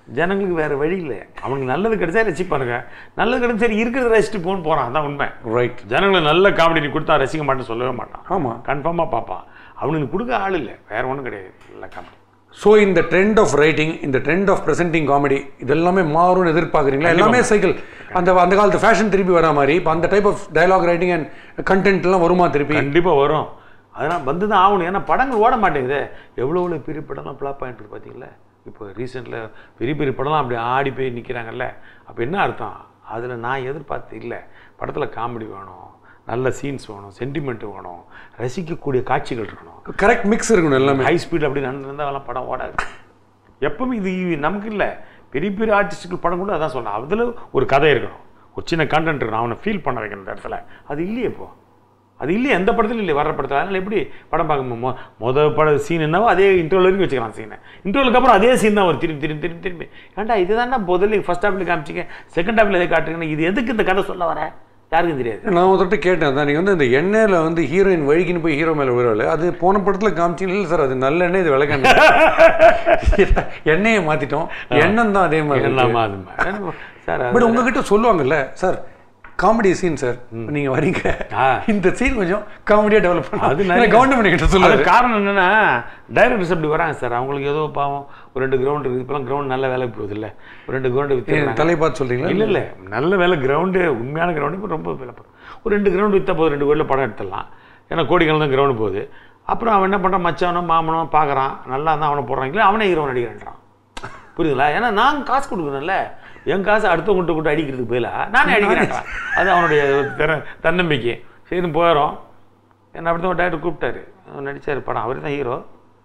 ஜனங்களுக்கு வேற வழி இல்லை அவனுக்கு நல்லது கிடைச்சா ரசிப்பானுங்க நல்லது கிடைச்சா சரி இருக்கிறத ரசிச்சுட்டு போன்னு போறான் அதான் உண்மை ரைட் ஜனங்களுக்கு நல்ல காமெடி நீ கொடுத்தா ரசிக்க மாட்டேன்னு சொல்லவே மாட்டான் ஆமா கன்ஃபார்மாக பார்ப்பான் அவனுக்கு கொடுக்க ஆள் இல்லை வேற ஒன்றும் கிடையாது நல்ல காமெடி ஸோ இந்த ட்ரெண்ட் ஆஃப் ரைட்டிங் இந்த ட்ரெண்ட் ஆஃப் ப்ரெசென்டிங் காமெடி இதெல்லாமே மாறும்னு எதிர்பார்க்குறீங்களா எல்லாமே சைக்கிள் அந்த அந்த காலத்து ஃபேஷன் திருப்பி வரா மாதிரி இப்போ அந்த type of dialogue writing and கண்டென்ட்லாம் வருமா திருப்பி கண்டிப்பாக வரும் அதனால் வந்து தான் ஆகணும் ஏன்னா படங்கள் ஓட மாட்டேங்குது எவ்வளோ எவ்வளோ பெரிய படம்லாம் ஃப்ளாப் ஆகிட்டு இருக்கு பார்த்தீங்களா இப்போ ரீசெண்டில் பெரிய பெரிய படம்லாம் அப்படி ஆடி போய் நிற்கிறாங்கல்ல அப்போ என்ன அர்த்தம் அதில் நான் எதிர்பார்த்து இல்லை படத்தில் காமெடி வேணும் நல்ல சீன்ஸ் வேணும் சென்டிமெண்ட் வேணும் ரசிக்கக்கூடிய காட்சிகள் இருக்கணும் கரெக்ட் மிக்ஸ் இருக்கணும் எல்லாமே ஹை ஸ்பீட் அப்படி நடந்திருந்தா அதெல்லாம் படம் ஓடாது எப்பவுமே இது நமக்கு இல்லை பெரிய பெரிய ஆர்டிஸ்டுகள் படம் கூட அதான் சொன்னேன் அதில் ஒரு கதை இருக்கணும் ஒரு சின்ன கண்டென்ட் இருக்கணும் அவனை ஃபீல் பண்ண வைக்கணும் இந்த இடத்துல அது இல்லையே இப்போ அது இல்லையே எந்த படத்துலையும் இல்லை வர்ற படத்தில் அதனால் எப்படி படம் பார்க்க மொ மொதல் பட சீன் என்னவோ அதே இன்டர்வல் வரைக்கும் வச்சுக்கலாம் சீனை இன்டர்வலுக்கு அப்புறம் அதே சீன் தான் ஒரு திரும்பி திரும்பி திரும்பி திரும்பி ஏன்டா இதுதான்டா முதல்ல ஃபர்ஸ்ட் ஹாஃப்ல காமிச்சிங்க செகண்ட் ஹாஃப்ல எதை காட்டுறீங்கன்னா இது எதுக்கு இந்த கதை சொல்ல வர யாருக்கும் தெரியாது நான் ஒருத்தட்ட கேட்டேன் அதான் நீங்கள் வந்து இந்த எண்ணெயில் வந்து ஹீரோயின் வழிக்கின்னு போய் ஹீரோ மேலே விழுவல அது போன படத்தில் காமிச்சிங்க இல்லை சார் அது நல்ல எண்ணெய் இது விளக்கெண்ணெய் எண்ணெயை மாற்றிட்டோம் எண்ணெய் தான் அதே மாதிரி எல்லாமா அது மாதிரி. சார் அது- பட் உங்ககிட்ட சொல்லுவாங்கல்ல சார் காமெடி சீன் சார் நீங்க வரீங்க ஆ. இந்த சீன் கொஞ்சம் காமெடியா டெவலப் அது பண்ணலாம் நிறைய- கவர்மெண்ட் கிட்ட சொல்லுவாரு அது காரணம் என்னன்னா டைரக்டர்ஸ் அப்படி வராங்க சார் அவங்களுக்கு ஏதோ பாவம் ஒரு ரெண்டு கிரவுண்ட் இருக்குது இப்போலாம் கிரவுண்ட் நல்ல வேலைக்கு போகுது இல்லை ஒரு ரெண்டு கிரவுண்டு ஏன் விற்று தலை பார்த்து சொல்றீங்களா இல்லை இல்லை நல்ல வேலை கிரவுண்டு உண்மையான கிரவுண்டு இப்போ ரொம்ப வேலை போகுது ஒரு ரெண்டு கிரவுண்டு விற்றா போதும் ரெண்டு கோடியில் படம் எடுத்துடலாம் ஏன்னா கோடிகள் தான் கிரவுண்டு போகுது அப்புறம் அவன் என்ன பண்ணுறான் மச்சானோ மாமனோ பார்க்குறான் நல்லா தான் அவனை போடுறாங்களே அவனே ஹீரோ நடிக்கிறான்றான் புரியுதுங்களா ஏன்னா நான் காசு கொடுக்குறேன்ல என் காசு அடுத்தவங்கிட்ட கூட்டு அடிக்கிறதுக்கு பதிலாக நானே அடிக்கிறேன்றான் அது அவனுடைய திற தன்னம்பிக்கை சரின்னு போயிடும் என்ன அப்படி தான் டேரக்டர் கூப்பிட்டாரு அவர் நடிச்சார் படம் அவர் தான் ஹீரோ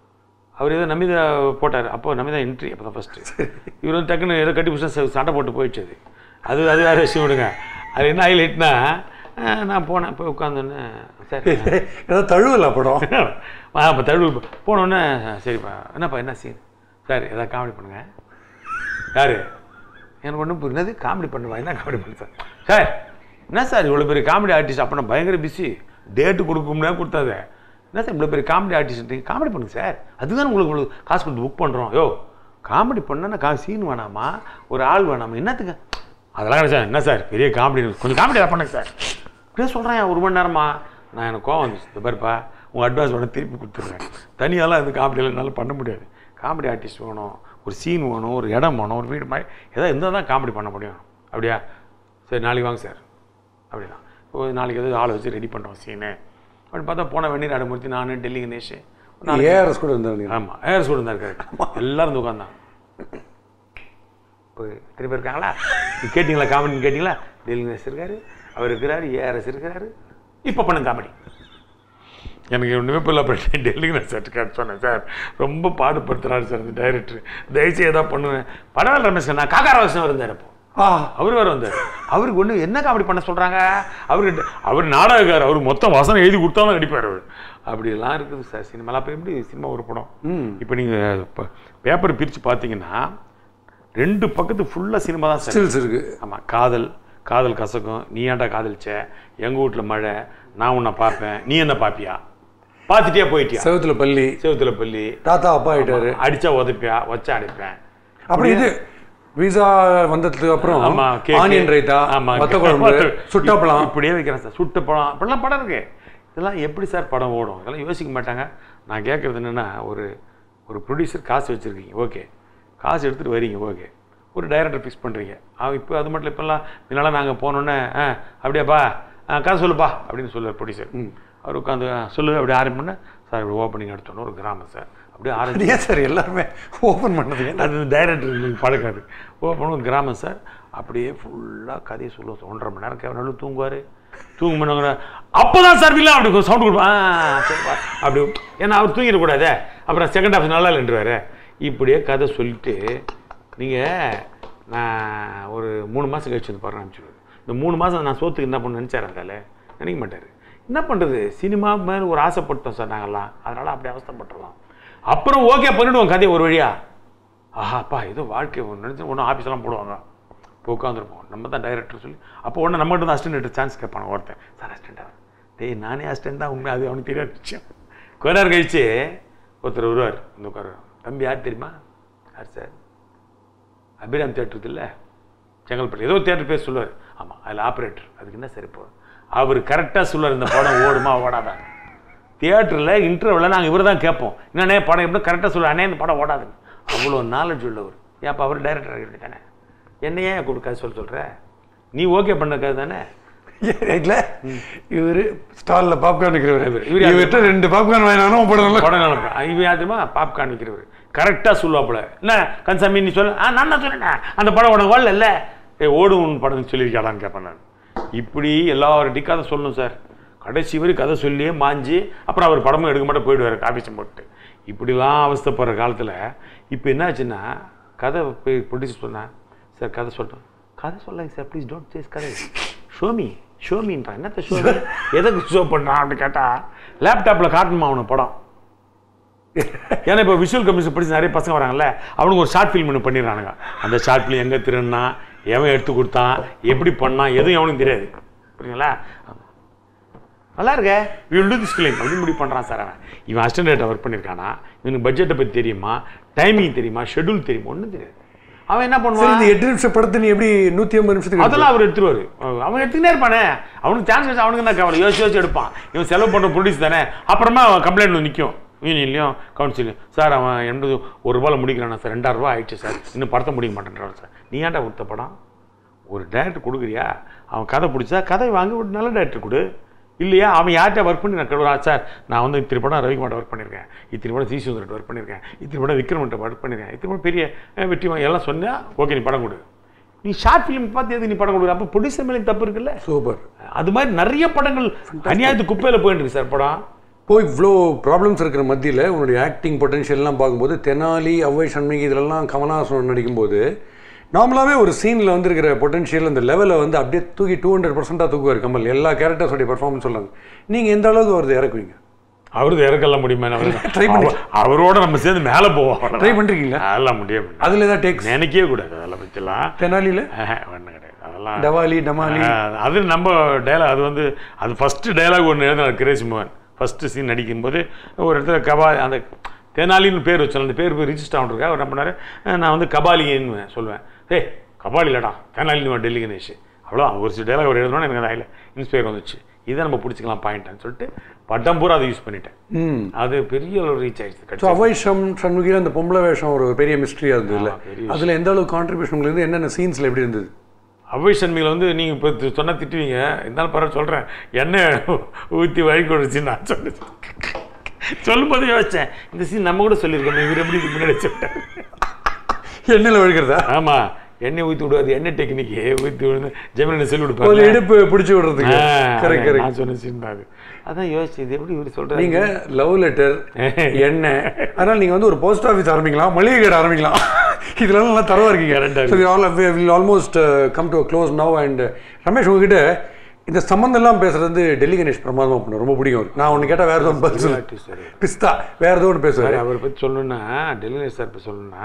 அவர் ஏதோ நமிதா போட்டார் அப்போ நமிதா என்ட்ரி அப்போ தான் ஃபஸ்ட்டு இவர் வந்து டக்குன்னு ஏதோ கட்டி பிடிச்சா சண்டை போட்டு போயிடுச்சு அது அது அது வேறு விஷயம் விடுங்க அது என்ன ஹைலைட்னா நான் போனேன் போய் உட்காந்தோன்னே சரி ஏதோ தழுவல படம் அப்போ தழுவு போனோடனே சரிப்பா என்னப்பா என்ன சீன் சார் ஏதாவது காமெடி பண்ணுங்க யார் எனக்கு ஒன்றும் புரியாது காமெடி பண்ணுவா என்ன காமெடி பண்ணு சார் சார் என்ன சார் இவ்வளோ பெரிய காமெடி ஆர்டிஸ்ட் அப்போ நான் பயங்கர பிஸி டேட்டு கொடுக்க முடியாது கொடுத்தாது என்ன சார் இவ்வளோ பெரிய காமெடி ஆர்டிஸ்ட் காமெடி பண்ணுங்க சார் அதுதான் உங்களுக்கு இவ்வளோ காசு கொடுத்து புக் பண்ணுறோம் யோ காமெடி பண்ணனா கா சீன் வேணாமா ஒரு ஆள் வேணாமா என்னத்துக்கு அதெல்லாம் கிடையாது சார் என்ன சார் பெரிய காமெடி கொஞ்சம் காமெடி ஏதாவது பண்ணுங்க சார் இப்படியே சொல்கிறேன் ஒரு மணி நேரமா நான் எனக்கு கோவம் வந்துச்சு இந்த பாருப்பா உங்கள் அட்வான்ஸ் வேணும் திருப்பி கொடுத்துட்றேன் தனியாலாம் இந்த காமெடியெல்லாம் என்னால் பண்ண முடியாது காமெடி ஆர்டிஸ்ட் வேணும் ஒரு சீன் வேணும் ஒரு இடம் வேணும் ஒரு வீடு மாதிரி ஏதாவது இருந்தால் தான் காமெடி பண்ண முடியும் அப்படியா சரி நாளைக்கு வாங்க சார் அப்படின்னா ஓ நாளைக்கு எதாவது ஆளை வச்சு ரெடி பண்ணுறோம் சீனு அப்படின்னு பார்த்தா போன வெந்நீர் அடமூர்த்தி நான் டெல்லி கணேஷ் ஏஆர்எஸ் கூட இருந்தாரு ஆமாம் ஏர் ஸ்கூல் இருந்தார் கரெக்ட் எல்லாரும் வந்து உட்காந்தான் இப்போ எத்தனை பேர் இருக்காங்களா நீ கேட்டிங்களா காமெடி கேட்டிங்களா டெல்லி கணேஷ் இருக்காரு அவர் இருக்கிறாரு ஏஆர்எஸ் இருக்கிறாரு இப்போ பண்ணுங்க காமெடி எனக்கு ஒன்றுமே புரியல அப்புறம் டெல்லி கணேஷ் சார் சொன்னேன் சார் ரொம்ப பாடுபடுத்துறாரு சார் இந்த டைரக்டர் தயவுசெய்து ஏதாவது பண்ணுவேன் பரவாயில்ல ரமேஷ் நான் காக்கா ராமகிருஷ்ணன் இருந்தார் அப்போ ஆ அவர் வேற வந்தார் அவருக்கு ஒன்று என்ன காமெடி பண்ண சொல்கிறாங்க அவர்கிட்ட அவர் நாடகக்கார் அவர் மொத்தம் வசனம் எழுதி கொடுத்தாலும் நடிப்பார் அவர் அப்படிலாம் இருக்குது சார் சினிமாலாம் அப்போ எப்படி சினிமா ஒரு படம் இப்போ நீங்கள் இப்போ பேப்பர் பிரித்து பார்த்தீங்கன்னா ரெண்டு பக்கத்து ஃபுல்லாக சினிமா தான் சார் ஸ்டில்ஸ் இருக்கு ஆமாம் காதல் காதல் கசக்கும் நீ ஏன்டா காதலிச்ச எங்கள் வீட்டில் மழை நான் உன்னை பார்ப்பேன் நீ என்ன பார்ப்பியா பார்த்துட்டியா போயிட்டியா செவத்துல பள்ளி செவுத்துல பள்ளி தாத்தா அப்பா ஆயிட்டாரு அடிச்சா உதப்பியா வச்சா அடிப்பேன் அப்புறம் இது விசா வந்ததுக்கு அப்புறம் ஆமா கேக்கு. ஆனியன் ரைத்தா ஆமா வத்த குழம்பு சுட்டப்பழம் இப்படியே வைக்கிறேன் சார் சுட்ட பழம் இப்படிலாம் படம் இருக்கு இதெல்லாம் எப்படி சார் படம் ஓடும் இதெல்லாம் யோசிக்க மாட்டாங்க நான் கேட்குறது என்னன்னா ஒரு ஒரு ப்ரொடியூசர் காசு வச்சுருக்கீங்க ஓகே காசு எடுத்துகிட்டு வரீங்க ஓகே ஒரு டைரக்டர் ஃபிக்ஸ் பண்ணுறீங்க அவன் இப்போ அது மட்டும் இப்போல்லாம் இதனால நாங்கள் போனோன்னே ஆ அப்படியாப்பா ஆ காசு சொல்லுப்பா அப்படின்னு சொல்லுவார் ப்ரொடியூசர் அவர் உட்காந்து சொல்லு அப்படி ஆரம்பிப்போன்னே சார் இப்படி ஓப்பனிங் எடுத்தோன்னே ஒரு கிராமம் சார் அப்படியே ஆரம்பி அது ஏன் சார் எல்லாருமே ஓபன் பண்ணது அது டைரக்டர் பழக்காது ஓ பண்ணுவோம் கிராமம் சார் அப்படியே ஃபுல்லாக கதையை சொல்லுவோம் ஒன்றரை மணி நேரம் கேவனாலும் தூங்குவார் தூங்க மாட்டாங்க அப்போ தான் சார் இல்லை அப்படி சவுண்ட் கொடுப்பேன் ஆ, சரிப்பா அப்படி ஏன்னா அவர் தூங்கிடக்கூடாதே அப்புறம் செகண்ட் ஹாஃப் நல்லா இல்லைன்றவாரு இப்படியே கதை சொல்லிட்டு நீங்கள் நான் ஒரு மூணு மாதம் கழிச்சு வந்து பாருங்க அனுப்பிச்சுடுவேன் இந்த மூணு மாதம் நான் சோத்துக்கு என்ன பண்ண நினச்சார் இருந்தால நினைக்க மாட்டார் என்ன பண்ணுறது சினிமா மேலே ஒரு ஆசைப்பட்டோம் சார் நாங்கள்லாம் அதனால் அப்படி அவஸ்தைப்பட்டுறலாம் அப்புறம் ஓகே பண்ணிவிடுவோம் கதையை ஒரு வழியா ஆஹாப்பா ஏதோ வாழ்க்கை ஒன்று நினச்சி ஒன்றும் ஆஃபீஸ்லாம் போடுவாங்க இப்போ உட்காந்துருப்போம் நம்ம தான் டைரக்டர் சொல்லி அப்போ ஒன்று நம்மகிட்ட தான் அசிஸ்டன்ட் சான்ஸ் கேட்பாங்க ஒருத்தன் சார் அசிஸ்டண்ட்டாக டேய் நானே அசிஸ்டன்ட் தான் உண்மை அது அவனுக்கு தெரியாத விஷயம் கொஞ்ச நேரம் கழிச்சு ஒருத்தர் வருவார் இந்த உட்காரு தம்பி யார் தெரியுமா யார் சார் அபிராம் தேட்டர் இல்லை செங்கல்பட்டு ஏதோ தேட்டர் பேர் சொல்லுவார் ஆமாம் அதில் ஆப்ரேட்டர் அதுக்கு என்ன சரி போகுது அவர் கரெக்டாக சொல்லுவார் இந்த படம் ஓடுமா ஓடாதாங்க தியேட்டரில் இன்டர்வலில் நாங்கள் இவர் தான் கேட்போம் என்னண்ணே படம் எப்படி கரெக்டாக சொல்லுவார் அண்ணே இந்த படம் ஓடாதுங்க அவ்வளோ நாலேஜ் உள்ளவர் ஏன்ப்பா அவர் டைரக்டர் தானே என்ன ஏன் கொடுக்காது சொல்ல சொல்கிற நீ ஓகே பண்ணக்காது தானே ரைட்ல இவரு ஸ்டால்ல பாப்கார்ன் விற்கிறவர் இவரு இவர் யாரு? இவர்கிட்ட ரெண்டு பாப்கார்ன் வாங்கினாலும் படம் நல்லா படம் நல்லா இவன் யாருமா பாப்கார்ன் விற்கிறவர் கரெக்டாக சொல்லுவாப்புல என்ன கன்சாமி நீ சொல்லு ஆ நான் தான் சொன்னேன் அந்த படம் உனக்கு வரல இல்லை ஏ ஓடும் படம் சொல்லியிருக்காடான்னு கேட்பேன் நான் இப்படி எல்லார்ட்டையும் கதை சொல்லணும் சார் கடைசி வரை கதை சொல்லியே மாஞ்சி அப்புறம் அவர் படமும் எடுக்க மாட்டே போயிடுவார் காஃபிஸை போட்டு இப்படிலாம் அவஸ்தைப்படுற காலத்தில் இப்போ என்ன ஆச்சுன்னா கதை போய் ப்ரொடியூஸ் பண்ணேன் சார் கதை சொல்லிட்டோம் கதை சொல்லாங்க சார் ப்ளீஸ் டோன்ட் சேஸ் கதை ஷோமி ஷோமின்றான் என்னத்த ஷோமி எதுக்கு ஷோ பண்ணுறான் அப்படின்னு கேட்டால் லேப்டாப்பில் காட்டணுமா அவனை படம் ஏன்னா இப்போ விஷுவல் கம்யூனிஸ்ட் படிச்சு நிறைய பசங்க வராங்கல்ல அவனுக்கு ஒரு ஷார்ட் ஃபிலிம் ஒன்று பண்ணிடுறானுங்க அந்த ஷார்ட் ஃபிலிம் எங்கே திருன்னா எவன் எடுத்து கொடுத்தான் எப்படி பண்ணான் எதுவும் எவனுக்கு தெரியாது புரியுங்களா நல்லா இருக்க வில் டூ திஸ் ஃபிலிம் அப்படின்னு முடிவு பண்ணுறான் சார் அவன் இவன் அசிஸ்டன்ட் ஒர்க் பண்ணியிருக்கானா இவனுக்கு பட்ஜெட்டை பற்றி தெரியுமா டைமிங் தெரியுமா ஷெட்யூல் தெரியுமா ஒன்றும் தெரியாது அவன் என்ன சரி பண்ணுவான் இந்த எட்டு நிமிஷம் படத்தை நீ எப்படி நூத்தி ஐம்பது நிமிஷத்துக்கு அதெல்லாம் அவர் எடுத்துருவாரு அவன் எடுத்துக்கிட்டே இருப்பானே அவனுக்கு சான்ஸ் கிடைச்சா அவனுக்கு தான் கவலை யோசிச்சு யோசிச்சு எடுப்பான் இவன் செலவு பண்ணுற ப்ரொடியூஸ் தானே அப்புறமா அவன் கம்ப்ளைண்ட் வந்து நிற்கும் யூனியன்லையும் கவுன்சிலையும் சார் அவன் எண்பது ஒரு ரூபாயில் முடிக்கிறானா சார் ரெண்டாயிரம் ரூபா ஆயிடுச்சு சார் இன்னும் படத்தை முடிக்க மாட்டேன்றான் சார் நீ ஏன்டா கொடுத்த படம் ஒரு டேரக்டர் கொடுக்குறியா அவன் கதை பிடிச்சா கதை வாங்கி ஒரு நல்ல டேரக்டர் கொடு இல்லையா அவன் யார்கிட்ட ஒர்க் பண்ணி நான் கடுவா சார் நான் வந்து இத்திரி படம் ரவிக்குமார்ட்ட ஒர்க் பண்ணியிருக்கேன் இத்திரி படம் சீசுந்தர்கிட்ட ஒர்க் பண்ணியிருக்கேன் இத்திரி படம் விக்ரமன்ட்ட ஒர்க் பண்ணியிருக்கேன் இத்திரி படம் பெரிய அஹ், வெற்றி வாங்கி எல்லாம் சொன்னா ஓகே நீ படம் கொடு நீ ஷார்ட் ஃபிலிம் பார்த்து எதுக்கு நீ படம் கொடுக்குற அப்போ ப்ரொடியூசர் மேலே தப்பு இருக்குல்ல சூப்பர் அது மாதிரி நிறைய படங்கள் அநியாயத்து குப்பையில் போயிட்டு இருக்கு சார் படம் போய் இவ்வளோ ப்ராப்ளம்ஸ் இருக்கிற மத்தியில் உன்னுடைய ஆக்டிங் பொட்டன்ஷியல்லாம் பார்க்கும்போது தெனாலி அவ்வை சண்முகி இதெல்லாம் கமலஹாசன் நடிக்கும்போது நார்மலாகவே ஒரு சீனில் வந்து இருக்கிற பொட்டன்ஷியல் அந்த லெவலை வந்து அப்படியே தூக்கி டூ ஹண்ட்ரட் பர்சன்டாக தூக்குவார் கமல் எல்லா கேரக்டர்ஸோடைய பர்ஃபார்மன்ஸ் சொல்லாங்க நீங்கள் எந்த அளவுக்கு வருது இறக்குவீங்க அவரது இறக்கலாம் முடியுமா Try பண்ணி- அவர் அவரோட நம்ம சேர்ந்து மேலே போவோம் ட்ரை பண்ணுறீங்களா அதெல்லாம் முடிய முடியாது அதில் ஏதாவது டேக்ஸ் நினைக்கவே கூடாது அதெல்லாம் பற்றிலாம் தெனாலியில் ஒன்றும் கிடையாது அதெல்லாம் டவாலி டமாலி ஆஹ், அது நம்ம டைலாக் அது வந்து அது ஃபஸ்ட்டு டைலாக் ஒன்று எழுதினார் கிரேஸ் மோகன் ஃபஸ்ட்டு சீன் நடிக்கும்போது ஒரு இடத்துல கபா அந்த தெனாலின்னு பேர் வச்சோம் அந்த பேர் போய் ரிஜிஸ்டர் ஆகிருக்கா அவர் என்ன பண்ணாரு அஹ், நான் வந்து கபாலின்னு சொல்லுவேன் ஏய் கபாலி இல்லடா தெனாலின்னு டெல்லி கணேஷ் அவ்வளோ ஒரு சில டைலாக் ஒரு எழுதணும்னு எனக்கு அதில் இன்ஸ்பயர் வந்துச்சு இதை நம்ம பிடிச்சிக்கலாம் பாயிண்ட்னு சொல்லிட்டு பட்டம் பூரா அதை யூஸ் பண்ணிட்டேன் ம் அது பெரிய ஒரு ரீச் ஆயிடுச்சு ஸோ கடைசியா. அவ்வை சம் சண்முகியில் அந்த பொம்பளை வேஷம் ஒரு பெரிய மிஸ்ட்ரியாக இருந்தது இல்லை ஆமா, பெரிய அதில் எந்த அளவுக்கு கான்ட்ரிபியூஷன் உங்களுக்கு இருந்து என்னென்ன சீன்ஸில் எப்படி இருந்தது அவ்வை சண்மியில் வந்து நீங்கள் இப்போ சொன்னால் திட்டுவீங்க இருந்தாலும் பரவாயில்ல சொல்கிறேன் எண்ணெய் ஊற்றி வழி கொடுச்சு நான் சொன்னேன் சொல்லும்போது யோசிச்சேன் இந்த சீன் நம்ம கூட சொல்லியிருக்கோம் இவர் எப்படி இதுக்கு முன்னாடி சொல்லிட்டேன் எண்ணெயில் வழுக்கிறதா ஆமாம் எண்ணெய் ஊற்றி விடுவாது எண்ணெய் டெக்னிக்கு ஊற்றி விடுந்து ஜெமினி செல் ஒரு விடுப்பாங்க இடுப்பு பிடிச்சி விடுறதுக்கு கரெக்ட் கரெக்ட் நான் சொன்ன சீன் தான் அது அதான் யோசிச்சு இது எப்படி இவர் சொல்கிறாரு நீங்க லவ் லெட்டர் எண்ணெய் அதனால நீங்க வந்து ஒரு போஸ்ட் ஆஃபீஸ் ஆரம்பிக்கலாம் மளிகை கடை ஆரம்பிக்கலாம் இதெல்லாம் நல்லா தரவா இருக்கீங்க Correct ஆ so all will almost come to close now and Ramesh உங்ககிட்ட இந்த சம்மந்தம் எல்லாம் பேசுறது வந்து டெல்லி கணேஷ் பிரமாதமா பண்ண ரொம்ப பிடிக்கும் அவருக்கு. நான் ஒன்று கேட்டால் வேற ஏதோ ஒன்று பதில் சொல்லு பிஸ்தா வேற ஏதோ ஒன்று பேசுவார் அவரை பற்றி சொல்லணும்னா டெல்லினே சார் இப்போ சொல்லணும்னா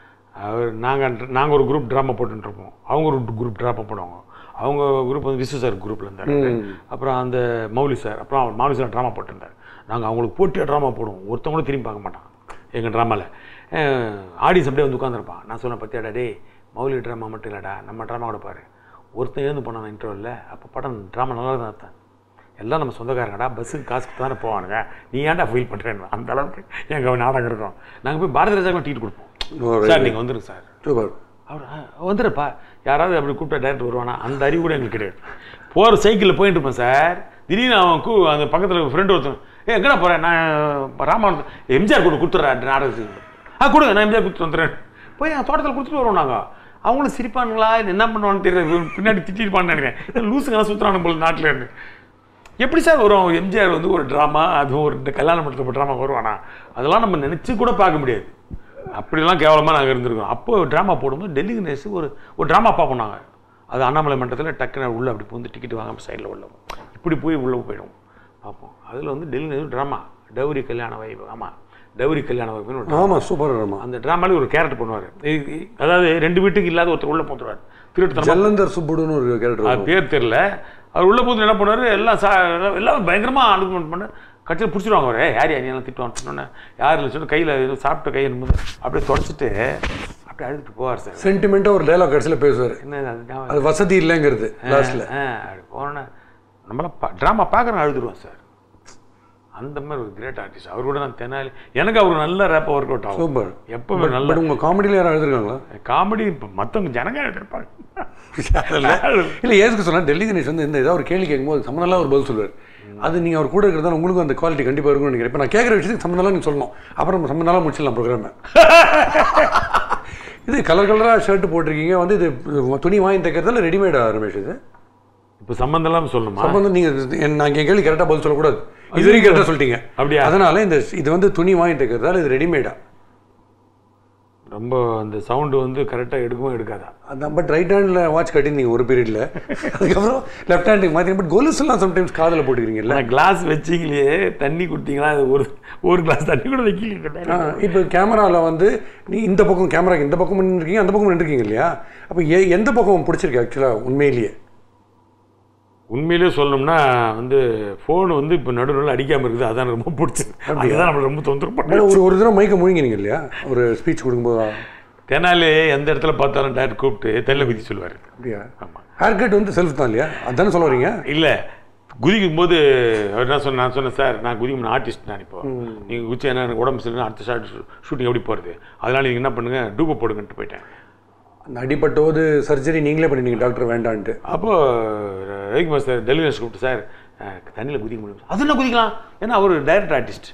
அவர் நாங்கள் நாங்கள் ஒரு குரூப் ட்ராமா போட்டுருப்போம் அவங்க ஒரு குரூப் ட்ராமா போடுவாங்க அவங்க குரூப் வந்து விசு சார் குரூப்பில் இருந்தார் அப்புறம் அந்த மௌலி சார் அப்புறம் அவர் மௌலி சார் ட்ராமா போட்டிருந்தார் நாங்கள் அவங்களுக்கு போட்டியாக ட்ராமா போடுவோம் ஒருத்தவங்க கூட திரும்பி பார்க்க மாட்டான் எங்கள் ட்ராமாவில் ஆடியன்ஸ் அப்படியே வந்து உட்காந்துருப்பான் நான் சொன்னேன் பத்தியாடா டேய் மௌலி ட்ராமா மட்டும் இல்லைடா நம்ம ட்ராமா கூட பாரு ஒருத்தன் எழுந்து போனான் இன்டர்வலில் அப்போ படம் ட்ராமா நல்லா தான் அர்த்தம் எல்லாம் நம்ம சொந்தக்காரங்கடா பஸ்ஸுக்கு காசுக்கு தானே போவானுங்க நீ ஏன்டா ஃபீல் பண்ணுறேன்னு அந்த அளவுக்கு எங்கள் நாடகம் இருக்கும் நாங்கள் போய் பாரதி ராஜாவுக்கு டீட் கொடுப்போம் சார் நீங்கள் வந்துருங்க சார் சூப்பர் அவர் "ஆ, வந்துடுப்பா யாராவது அப்படி கூப்பிட்டா டேரக்டர் வருவானா அந்த அறிவு கூட எங்களுக்கு கிடையாது போகிற சைக்கிளில் போயிட்டு இருப்பேன் சார் திடீர்னு அவன் கூ அந்த பக்கத்தில் ஃப்ரெண்டு ஒருத்தன் ஏ எங்கடா போகிறேன் நான் ராமாவணம் எம்ஜிஆர் கூட கொடுத்துட்றேன் நாடகத்துக்கு ஆ கொடுங்க நான் எம்ஜிஆர் கொடுத்துட்டு வந்துடுறேன் போய் என் தோட்டத்தில் கொடுத்துட்டு வருவோம் நாங்கள் அவங்களும் சிரிப்பானுங்களா இல்லை என்ன பண்ணுவான்னு தெரியல இவன் பின்னாடி திட்டிருப்பான்னு நினைக்கிறேன் லூசுங்கெல்லாம் சுற்றுறானு போல நாட்டில் இருந்து எப்படி சார் வரும் எம்ஜிஆர் வந்து ஒரு ட்ராமா அதுவும் ஒரு இந்த கல்யாண மண்டபத்தில் ட்ராமா வருவானா அதெல்லாம் நம்ம நினச்சி கூட பார்க்க முடியாது அப்படிலாம் கேவலமாக நாங்கள் இருந்திருக்கோம் அப்போ ட்ராமா போடும்போது டெல்லி கணேஷ் ஒரு ஒரு ட்ராமா பார்ப்போம் நாங்கள் அது அண்ணாமலை மண்டபத்தில் டக்குன்னு உள்ளே அப்படி பூந்து டிக்கெட் வாங்க சைடில் உள்ள இப்படி போய் உள்ளே போயிடுவோம் பார்ப்போம் அதில் வந்து டெல்லி கணேஷ் ட்ராமா டவுரி கல்யாண வைப்பு ஆமாம் டவுரி கல்யாண வைப்புன்னு ஒரு drama. ஆமா சூப்பர் ஆமா அந்த ட்ராமாலே ஒரு கேரக்டர் பண்ணுவார் அதாவது ரெண்டு வீட்டுக்கு இல்லாத ஒருத்தர் உள்ளே போட்டுருவார் திருட்டு ஜல்லந்தர் சுப்புடுன்னு ஒரு அது கேரக்டர் பேர் தெரில அவர் உள்ள போது என்ன பண்ணுவார் எல்லாம் சா எல்லாம் பயங்கரமாக அனுகமெண்ட் பண்ண கட்சியில் பிடிச்சிருவாங்க அவரே யார் யார் எல்லாம் திட்டுவான்னு சொன்னோன்னே யார் இல்லை சொல்லி கையில் ஏதோ சாப்பிட்ட கை என்பது அப்படியே தொடச்சிட்டு அப்படியே அழுதுட்டு போவார் சார் சென்டிமெண்ட்டாக ஒரு டைலாக் கடைசியில் பேசுவார் என்ன அது ஞாபகம் அது வசதி இல்லைங்கிறது லாஸ்ட்டில் ஆ அப்படி போனோன்னே நம்மளாம் பா ட்ராமா பார்க்குறோம் அழுதுருவோம் சார் அந்த மாதிரி ஒரு கிரேட் ஆர்டிஸ்ட் அவர் கூட நான் தெனாலி எனக்கு அவர் நல்ல ரேப்பாக ஒர்க் அவுட் ஆகும் சூப்பர் எப்பவுமே நல்ல பட் உங்கள் காமெடியில் யாரும் எழுதிருக்காங்களா காமெடி இப்போ மற்றவங்க ஜனங்க எழுதிருப்பாங்க இல்லை ஏசுக்கு சொன்னால் டெல்லி கணேஷ் வந்து இந்த ஏதாவது ஒரு கேள்வி கேட்கும்போது சம்மந்தம்லாம் ஒரு பதில் சொல்லுவார் அது நீங்கள் அவர் கூட இருக்கிறதால உங்களுக்கும் அந்த குவாலிட்டி கண்டிப்பாக இருக்கும்னு நினைக்கிறேன் இப்போ நான் கேட்குற விஷயத்துக்கு சம்மந்தம்லாம் நீங்கள் சொல்லணும் அப்புறம் சம்மந்தம்லாம் முடிச்சிடலாம் ப்ரோக்ராமை இது கலர் கலராக ஷர்ட் போட்டிருக்கீங்க வந்து இது துணி வாங்கி தைக்கிறதால ரெடிமேடா ரமேஷ் இது இப்போ சம்மந்தம் இல்லாமல் சொல்லணுமா சம்பந்தம் நீங்கள் நான் என் கேள்வி கரெக்டாக பதில் சொல்லக்கூடாது இது வரைக்கும் கரெக்டாக சொல்லிட்டீங்க அப்படியா? அதனால இந்த இது வந்து துணி வாங்கி தைக்கிறதால இது ரெடிமேடா ரொம்ப அந்த சவுண்டு வந்து கரெக்டாக எடுக்கவும் எடுக்காதா அதான் பட் ரைட் ஹேண்டில் வாட்ச் கட்டியிருந்தீங்க ஒரு பீரியடில் அதுக்கப்புறம் லெஃப்ட் ஹேண்டுக்கு மாற்றி பட் கொலுசுலாம் சம்டைம்ஸ் காதில் போட்டுக்கிறீங்கல்ல நான் கிளாஸ் வச்சிங்களே தண்ணி கொடுத்தீங்களா அது ஒரு ஒரு கிளாஸ் தண்ணி கூட வைக்கல இப்போ கேமராவில் வந்து நீ இந்த பக்கம் கேமராக்கு இந்த பக்கம் நின்றுருக்கீங்க அந்த பக்கம் நின்றுருக்கீங்க இல்லையா அப்போ எ எந்த பக்கம் பிடிச்சிருக்கு ஆக்சுவலாக உண்மையிலேயே உண்மையிலேயே சொல்லணும்னா வந்து ஃபோன் வந்து இப்போ நடுவில் அடிக்காமல் இருக்குது அதான் ரொம்ப பிடிச்சது அதுதான் நம்மளை ரொம்ப தொந்தரவு மேடம் பண்ண ஒரு ஒரு தடவை மைக்கை முழுங்கினீங்க இல்லையா ஒரு ஸ்பீச் கொடுக்கும்போது தெனாலே எந்த இடத்துல பார்த்தாலும் டேரக்ட் கூப்பிட்டு தெல்ல குதி சொல்லுவார் அப்படியா ஆமாம் ஹேர் கட் வந்து செல்ஃப் தான் இல்லையா அதானே சொல்ல வரீங்க இல்லை குதிக்கும் போது அவர் என்ன சொன்ன நான் சொன்னேன் சார் நான் குதிக்கும் ஆர்டிஸ்ட் நான் இப்போ நீங்கள் குச்சி என்ன எனக்கு உடம்பு சரியில்லை அடுத்த ஷார்ட் ஷூட்டிங் எப்படி போகிறது அதனால நீங்கள் என்ன பண்ணுங்க டூபை போடுங்கன்ட்டு போயிட்டேன் அந்த அடிபட்டோது சர்ஜரி நீங்களே பண்ணிட்டீங்க டாக்டர் வேண்டான்ட்டு அப்போது ரவிக்குமார் சார் டெலிவரி கூப்பிட்டு சார் தண்ணியில் குதிக்க முடியும் அது என்ன குதிக்கலாம் ஏன்னா அவர் டைரக்ட் ஆர்டிஸ்ட்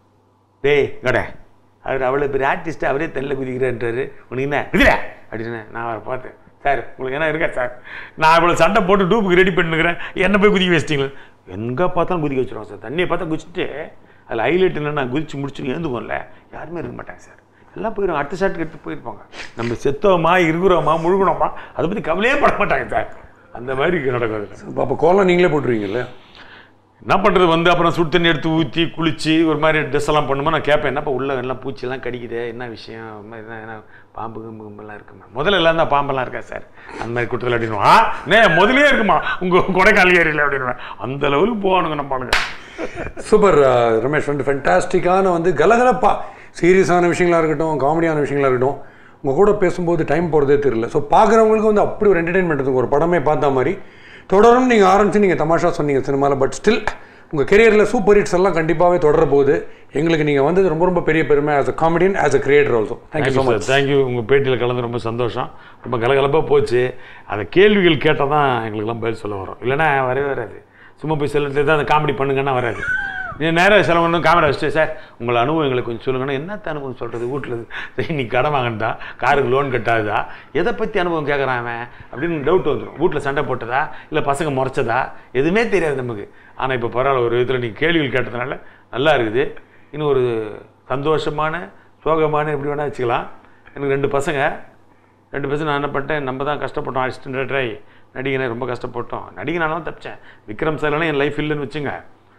டேய் கடை அவர் அவ்வளோ பெரிய ஆர்டிஸ்ட் அவரே தண்ணியில் குதிக்கிறான்றாரு உனக்கு என்ன குதிர அப்படின்னு நான் அவரை பார்த்தேன் சார் உங்களுக்கு என்ன இருக்கா சார் நான் இவ்வளோ சண்டை போட்டு டூப்புக்கு ரெடி பண்ணுக்கிறேன் என்ன போய் குதிக்க வச்சிட்டீங்களா எங்கே பார்த்தாலும் குதிக்க வச்சிருவோம் சார் தண்ணியை பார்த்தா குதிச்சுட்டு அதில் ஹைலைட் என்னன்னா குதிச்சு முடிச்சுட்டு எழுந்துக்கும்ல யாருமே இருக்க மாட்டாங்க சார் எல்லாம் போயிடும் அடுத்த ஷாட்டுக்கு எடுத்து போயிருப்பாங்க நம்ம செத்தோமா இருக்கிறோமா முழுகணுமா அதை பற்றி கவலையே பட மாட்டாங்க சார் அந்த மாதிரி நடக்கும் அதில் அப்போ கோலம் நீங்களே போட்டுருவீங்கல்ல என்ன பண்ணுறது வந்து அப்புறம் சுடு தண்ணி எடுத்து ஊற்றி குளிச்சு ஒரு மாதிரி ட்ரெஸ் எல்லாம் பண்ணுமா நான் கேட்பேன் என்னப்பா உள்ள எல்லாம் பூச்சிலாம் கடிக்குது என்ன விஷயம் அது மாதிரி என்ன என்ன பாம்பு கிம்பு கிம்பெல்லாம் இருக்குமா முதல்ல எல்லாம் தான் பாம்பெல்லாம் இருக்கா சார் அந்த மாதிரி குட்டத்தில் அப்படின்னு ஆ நே முதலே இருக்குமா உங்கள் கொடைக்கானல் ஏரியில் அப்படின்னு அந்த லெவலுக்கு போவானுங்க நம்மளுங்க சூப்பர் அஹ், ரமேஷ் வந்து ஃபென்டாஸ்டிக்கான வந்து கலகலப்பா சீரியஸான விஷயங்களா இருக்கட்டும் காமெடியான விஷயங்களா இருக்கட்டும் உங்கள் கூட பேசும்போது டைம் போகிறதே தெரியல ஸோ பார்க்குறவங்களுக்கு வந்து அப்படி ஒரு என்டர்டெயின்மெண்ட் இருக்கும் ஒரு படமே பார்த்த மாதிரி தொடரும் நீங்கள் ஆரம்பிச்சு நீங்கள் தமாஷா சொன்னீங்க சினிமாவில் பட் ஸ்டில் உங்கள் கெரியரில் சூப்பர் ஹிட்ஸ் எல்லாம் கண்டிப்பாகவே தொடர போகுது எங்களுக்கு நீங்கள் வந்தது ரொம்ப ரொம்ப பெரிய பெருமை as a comedian as a creator also thank you so much thank you உங்கள் பேட்டியில் கலந்து ரொம்ப சந்தோஷம் ரொம்ப கலகலப்பாக போச்சு அந்த கேள்விகள் கேட்டால் தான் எங்களுக்கெல்லாம் பதில் சொல்ல வரும் இல்லைன்னா வரவே வராது சும்மா போய் செல்லுறது தான் அந்த காமெடி பண்ணுங்கன்னா வராது நீ நேராக செலவு பண்ணணும் கேமரா வச்சுட்டு சார் உங்களை அனுபவம் எங்களுக்கு கொஞ்சம் சொல்லுங்கன்னா என்னத்த அனுபவம் சொல்கிறது வீட்டில் இன்னைக்கு கடன் வாங்கினதா காருக்கு லோன் கட்டாததா எதை பற்றி அனுபவம் கேட்குறான் அவன் அப்படின்னு டவுட் வந்துடும் வீட்டில் சண்டை போட்டதா இல்லை பசங்க முறைச்சதா எதுவுமே தெரியாது நமக்கு ஆனால் இப்போ பரவாயில்ல ஒரு விதத்தில் நீங்கள் கேள்விகள் கேட்டதுனால நல்லா இருக்குது இன்னும் ஒரு சந்தோஷமான சோகமான எப்படி வேணால் வச்சுக்கலாம் எனக்கு ரெண்டு பசங்க ரெண்டு பசங்க நான் என்ன பண்ணிட்டேன் நம்ம தான் கஷ்டப்பட்டோம் அசிஸ்டன்ட் ட்ரை நடிகனை ரொம்ப கஷ்டப்பட்டோம் நடிகனாலும் தப்பிச்சேன் விக்ரம் சார்லாம் என் லைஃப் இல்லைன்னு வச்சுங்க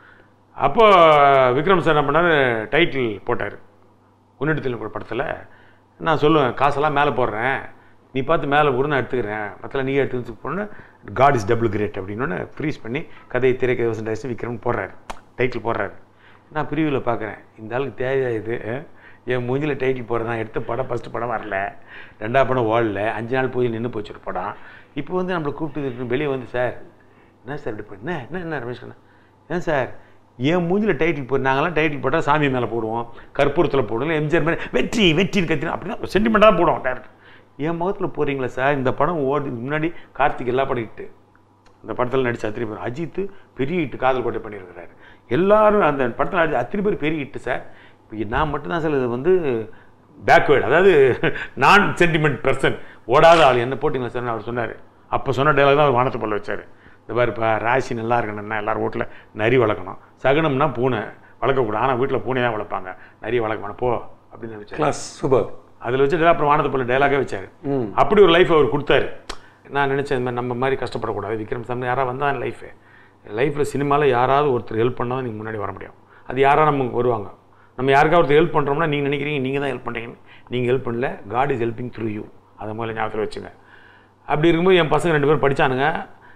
அப்போ விக்ரம் சார் என்ன பண்ணார் டைட்டில் போட்டார் உன்னிடத்தில் கூட படத்தில் நான் சொல்லுவேன் காசெல்லாம் மேலே போடுறேன் நீ பார்த்து மேலே போடு நான் எடுத்துக்கிறேன் மற்றல நீ எடுத்து போன காட் இஸ் டபுள் கிரேட் அப்படின்னு ஃப்ரீஸ் பண்ணி கதை திரைக்கதை வசன் விக்ரம் போடுறாரு டைட்டில் போடுறாரு நான் பிரிவில் பார்க்குறேன் இந்த ஆளுக்கு தேவையா இது அஹ்? என் மூஞ்சில் டைட்டில் போடுறேன் எடுத்த படம் ஃபஸ்ட்டு படம் வரல ரெண்டாவது படம் ஓடல அஞ்சு நாள் போய் நின்று போச்சு ஒரு படம் இப்போ வந்து நம்மளை கூப்பிட்டு வெளியே வந்து சார் என்ன சார் இப்படி பண்ண என்ன என்ன ரமேஷ் கண்ணா ஏன் சார் என் மூஞ்சில் டைட்டில் போடு நாங்களாம் டைட்டில் போட்டால் சாமி மேலே போடுவோம் கற்பூரத்தில் போடுவோம் எம்ஜிஆர் மாதிரி வெற்றி வெற்றின்னு கத்தினா அப்படின்னா சென்டிமெண்ட்டாக போடுவோம் டேரக்ட் என் முகத்தில் போகிறீங்களா சார் இந்த படம் ஓடி முன்னாடி கார்த்திக் எல்லா படம் ஹிட்டு அந்த படத்தில் நடிச்ச அத்தனை பேர் அஜித் பெரிய ஹிட்டு காதல் கோட்டை பண்ணியிருக்கிறாரு எல்லாரும் அந்த படத்தில் நடிச்ச அத்தனை பேர் பெரிய ஹிட்டு சார் இப்போ நான் மட்டும்தான் சார் இது வந்து பேக்வேர்டு அதாவது நான் சென்டிமெண்ட் பர்சன் ஓடாத ஆள் என்ன போட்டிங்களா சார் அவர் சொன்னார் அப்போ சொன்ன டைலாக் தான் அவர் வானத்தை போல வச்சார் இந்த மாதிரி இப்போ ராசி நல்லா இருக்கணும்னா எல்லாரும் வீட்டில் நரி வளர்க்கணும் சகனம்னா பூனை வளர்க்கக்கூடாது ஆனால் வீட்டில் பூனை தான் வளர்ப்பாங்க நரி வளர்க்க வேணாம் போ அப்படின்னு வச்சார் கிளாஸ் சூப்பர் அதில் வச்சுட்டு அப்புறம் வானத்தை போல டைலாகே வச்சார் அப்படி ஒரு லைஃப் அவர் கொடுத்தாரு நான் நினச்சேன் இந்த மாதிரி நம்ம மாதிரி கஷ்டப்படக்கூடாது விக்ரம் சாமி யாராவது வந்தால் லைஃபு லைஃப்பில் சினிமாவில் யாராவது ஒருத்தர் ஹெல்ப் பண்ணால் தான் நீங்கள் முன்னாடி வர முடியும் அது யாராக நமக்கு வருவாங்க நம்ம யாருக்காவது ஒருத்தர் ஹெல்ப் பண்ணுறோம்னா நீங்கள் நினைக்கிறீங்க நீங்கள் தான் ஹெல்ப் பண்ணுறீங்கன்னு நீங்கள் ஹெல்ப் பண்ணல god is helping through you அதை முதல்ல ஞாபகத்தில் வச்சுங்க அப்படி இருக்கும்போது என் பசங்க ரெண்டு பேரும் படித்தானுங்க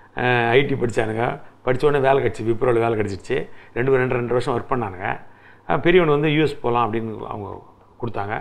ஐடி படித்தானுங்க படிச்ச உடனே வேலை கிடச்சி விப்ரோவில் வேலை கிடச்சிருச்சு ரெண்டு பேரும் ரெண்டு ரெண்டு வருஷம் ஒர்க் பண்ணானுங்க அஹ் பெரியவன் வந்து யூஎஸ் போகலாம் அப்படின்னு அவங்க கொடுத்தாங்க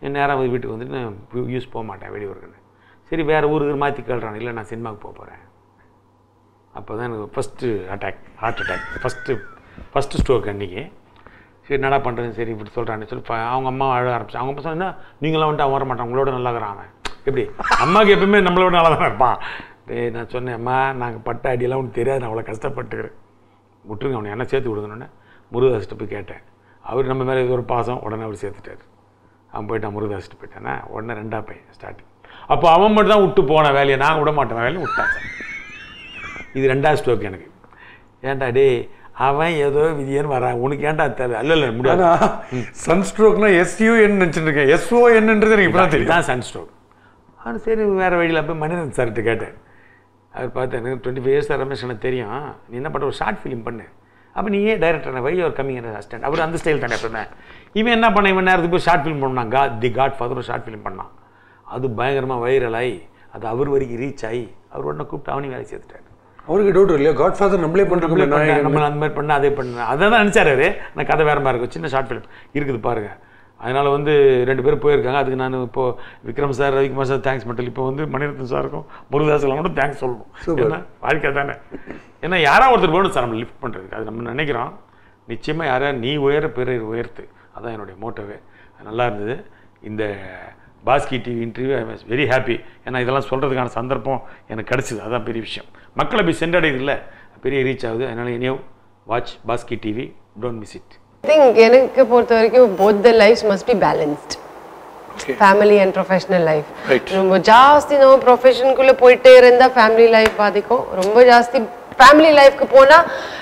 நேராக வீட்டுக்கு வந்துட்டு நான் யூஸ் போக மாட்டேன் வெளியூருக்குன்னு சரி வேறு ஊருக்கு மாற்றி கேள்றான் இல்லை நான் சினிமாவுக்கு போக போகிறேன் அப்போ தான் எனக்கு first attack heart attack first first stroke அன்றைக்கி சரி என்னடா பண்ணுறது சரி இப்படி சொல்கிறான்னு சொல்லி ப- அவங்க அம்மா அழ ஆரம்பிச்சு அவங்க அப்பா சொன்னா நீங்களாம் வந்துட்டு அவன் வர மாட்டான் உங்களோட நல்லா இருக்கிறான் அவன் எப்படி அம்மாவுக்கு எப்பவுமே நம்மளோட நல்லா தான் இருப்பான் டேய் நான் சொன்னேன் அம்மா நாங்கள் பட்ட அடியெல்லாம் உனக்கு தெரியாது நான் அவ்வளோ கஷ்டப்பட்டுக்கிறேன் விட்டுருங்க அவனை என்ன சேர்த்து விடுங்கன்னு முருகதாஸ்கிட்ட போய் கேட்டேன் அவர் நம்ம மேலே ஏதோ ஒரு பாசம் உடனே அவர் சேர்த்துட்டார் அவன் போயிட்டான் முருகதாஸ்கிட்ட போயிட்டானே உடனே ரெண்டா பையன் ஸ்டார்டிங் அப்போ அவன் மட்டும் தான் விட்டு போன வேலையை நான் விட மாட்டேன் வேலையை விட்டான் சார் இது ரெண்டாவது ஸ்ட்ரோக் எனக்கு ஏன்டா டேய் அவன் ஏதோ விதியன்னு வரான் உனக்கு ஏன்டா தேவை அல்ல இல்லை முடியாது ஆனா சன் ஸ்ட்ரோக்னா எஸ்யூஎன் நினச்சிட்டு இருக்கேன் எஸ்ஓஎன்ன்றது எனக்கு இப்பதான் தெரியும் இதுதான் சன் ஸ்ட்ரோக் ஆனால் சரி வேறு வழியில் போய் மணிரன் சார்கிட்ட கேட்டேன் அவர் பார்த்து எனக்கு டுவெண்ட்டி ஃபைவ் இயர்ஸ் ரமேஷ் எனக்கு தெரியும் நீ என்ன பண்ண ஒரு ஷார்ட் ஃபிலிம் பண்ணு அப்போ நீ ஏன் டைரக்டர் வை ஒரு கம்மிங் அசிஸ்டன்ட் அவர் அந்த ஸ்டைல் தானே எப்பவுமே இவன் என்ன பண்ண இவன் நேரத்துக்கு போய் ஷார்ட் ஃபிலிம் பண்ணான் கா தி காட் ஃபாதர் ஒரு ஷார்ட் ஃபிலிம் பண்ணான் அது பயங்கரமாக வைரல் ஆகி அது அவர் வரைக்கும் ரீச் ஆகி அவர் உடனே கூப்பிட்டு அவனையும் வேலை சேர்த்துட்டார் அவருக்கு டவுட் இல்லையா காட் ஃபாதர் நம்மளே நம்மளே பண்ணிருக்கோம் பண்ண, நம்ம அந்த மாதிரி பண்ண அதே பண்ண அதை தான் நினச்சாரு அவரு நான் கதை வேற மாதிரி இருக்கும் சின்ன ஷார்ட் ஃபிலிம் இருக்குது பாருங்க அதனால வந்து ரெண்டு பேரும் போயிருக்காங்க அதுக்கு நான் இப்போ Vikram sir Ravikumar sir thanks மட்டும் இப்போ வந்து மணிரத்னம் சாருக்கும் முருகதாஸ் எல்லாம் கூட தேங்க்ஸ் சொல்லணும் ஏன்னா வாழ்க்கை தானே ஏன்னா யாரா ஒருத்தர் வேணும் சார் நம்ம லிஃப்ட் பண்ணுறதுக்கு அது நம்ம நினைக்கிறோம் நிச்சயமாக யாரா நீ உயர பிறர் உயர்த்து அதான் என்னுடைய மோட்டோவே நல்லா இருந்தது இந்த Baski TV interview I was very happy ஏன்னா இதெல்லாம் சொல்கிறதுக்கான சந்தர்ப்பம் எனக்கு கிடச்சிது அதான் பெரிய விஷயம் மக்களை போய் சென்றடையுது இல்லை பெரிய ரீச் ஆகுது அதனால் இனியோ watch Baski TV don't miss it think எனக்கு பொறுத்த வரைக்கும் both the life must be balanced family and professional life ரொம்ப ஜாஸ்தி நம்ம ப்ரொஃபஷனுக்குள்ளே போயிட்டே இருந்தால் ஃபேமிலி லைஃப் பாதிக்கும் ரொம்ப ஜாஸ்தி ஃபேமிலி லைஃப்க்கு போனால்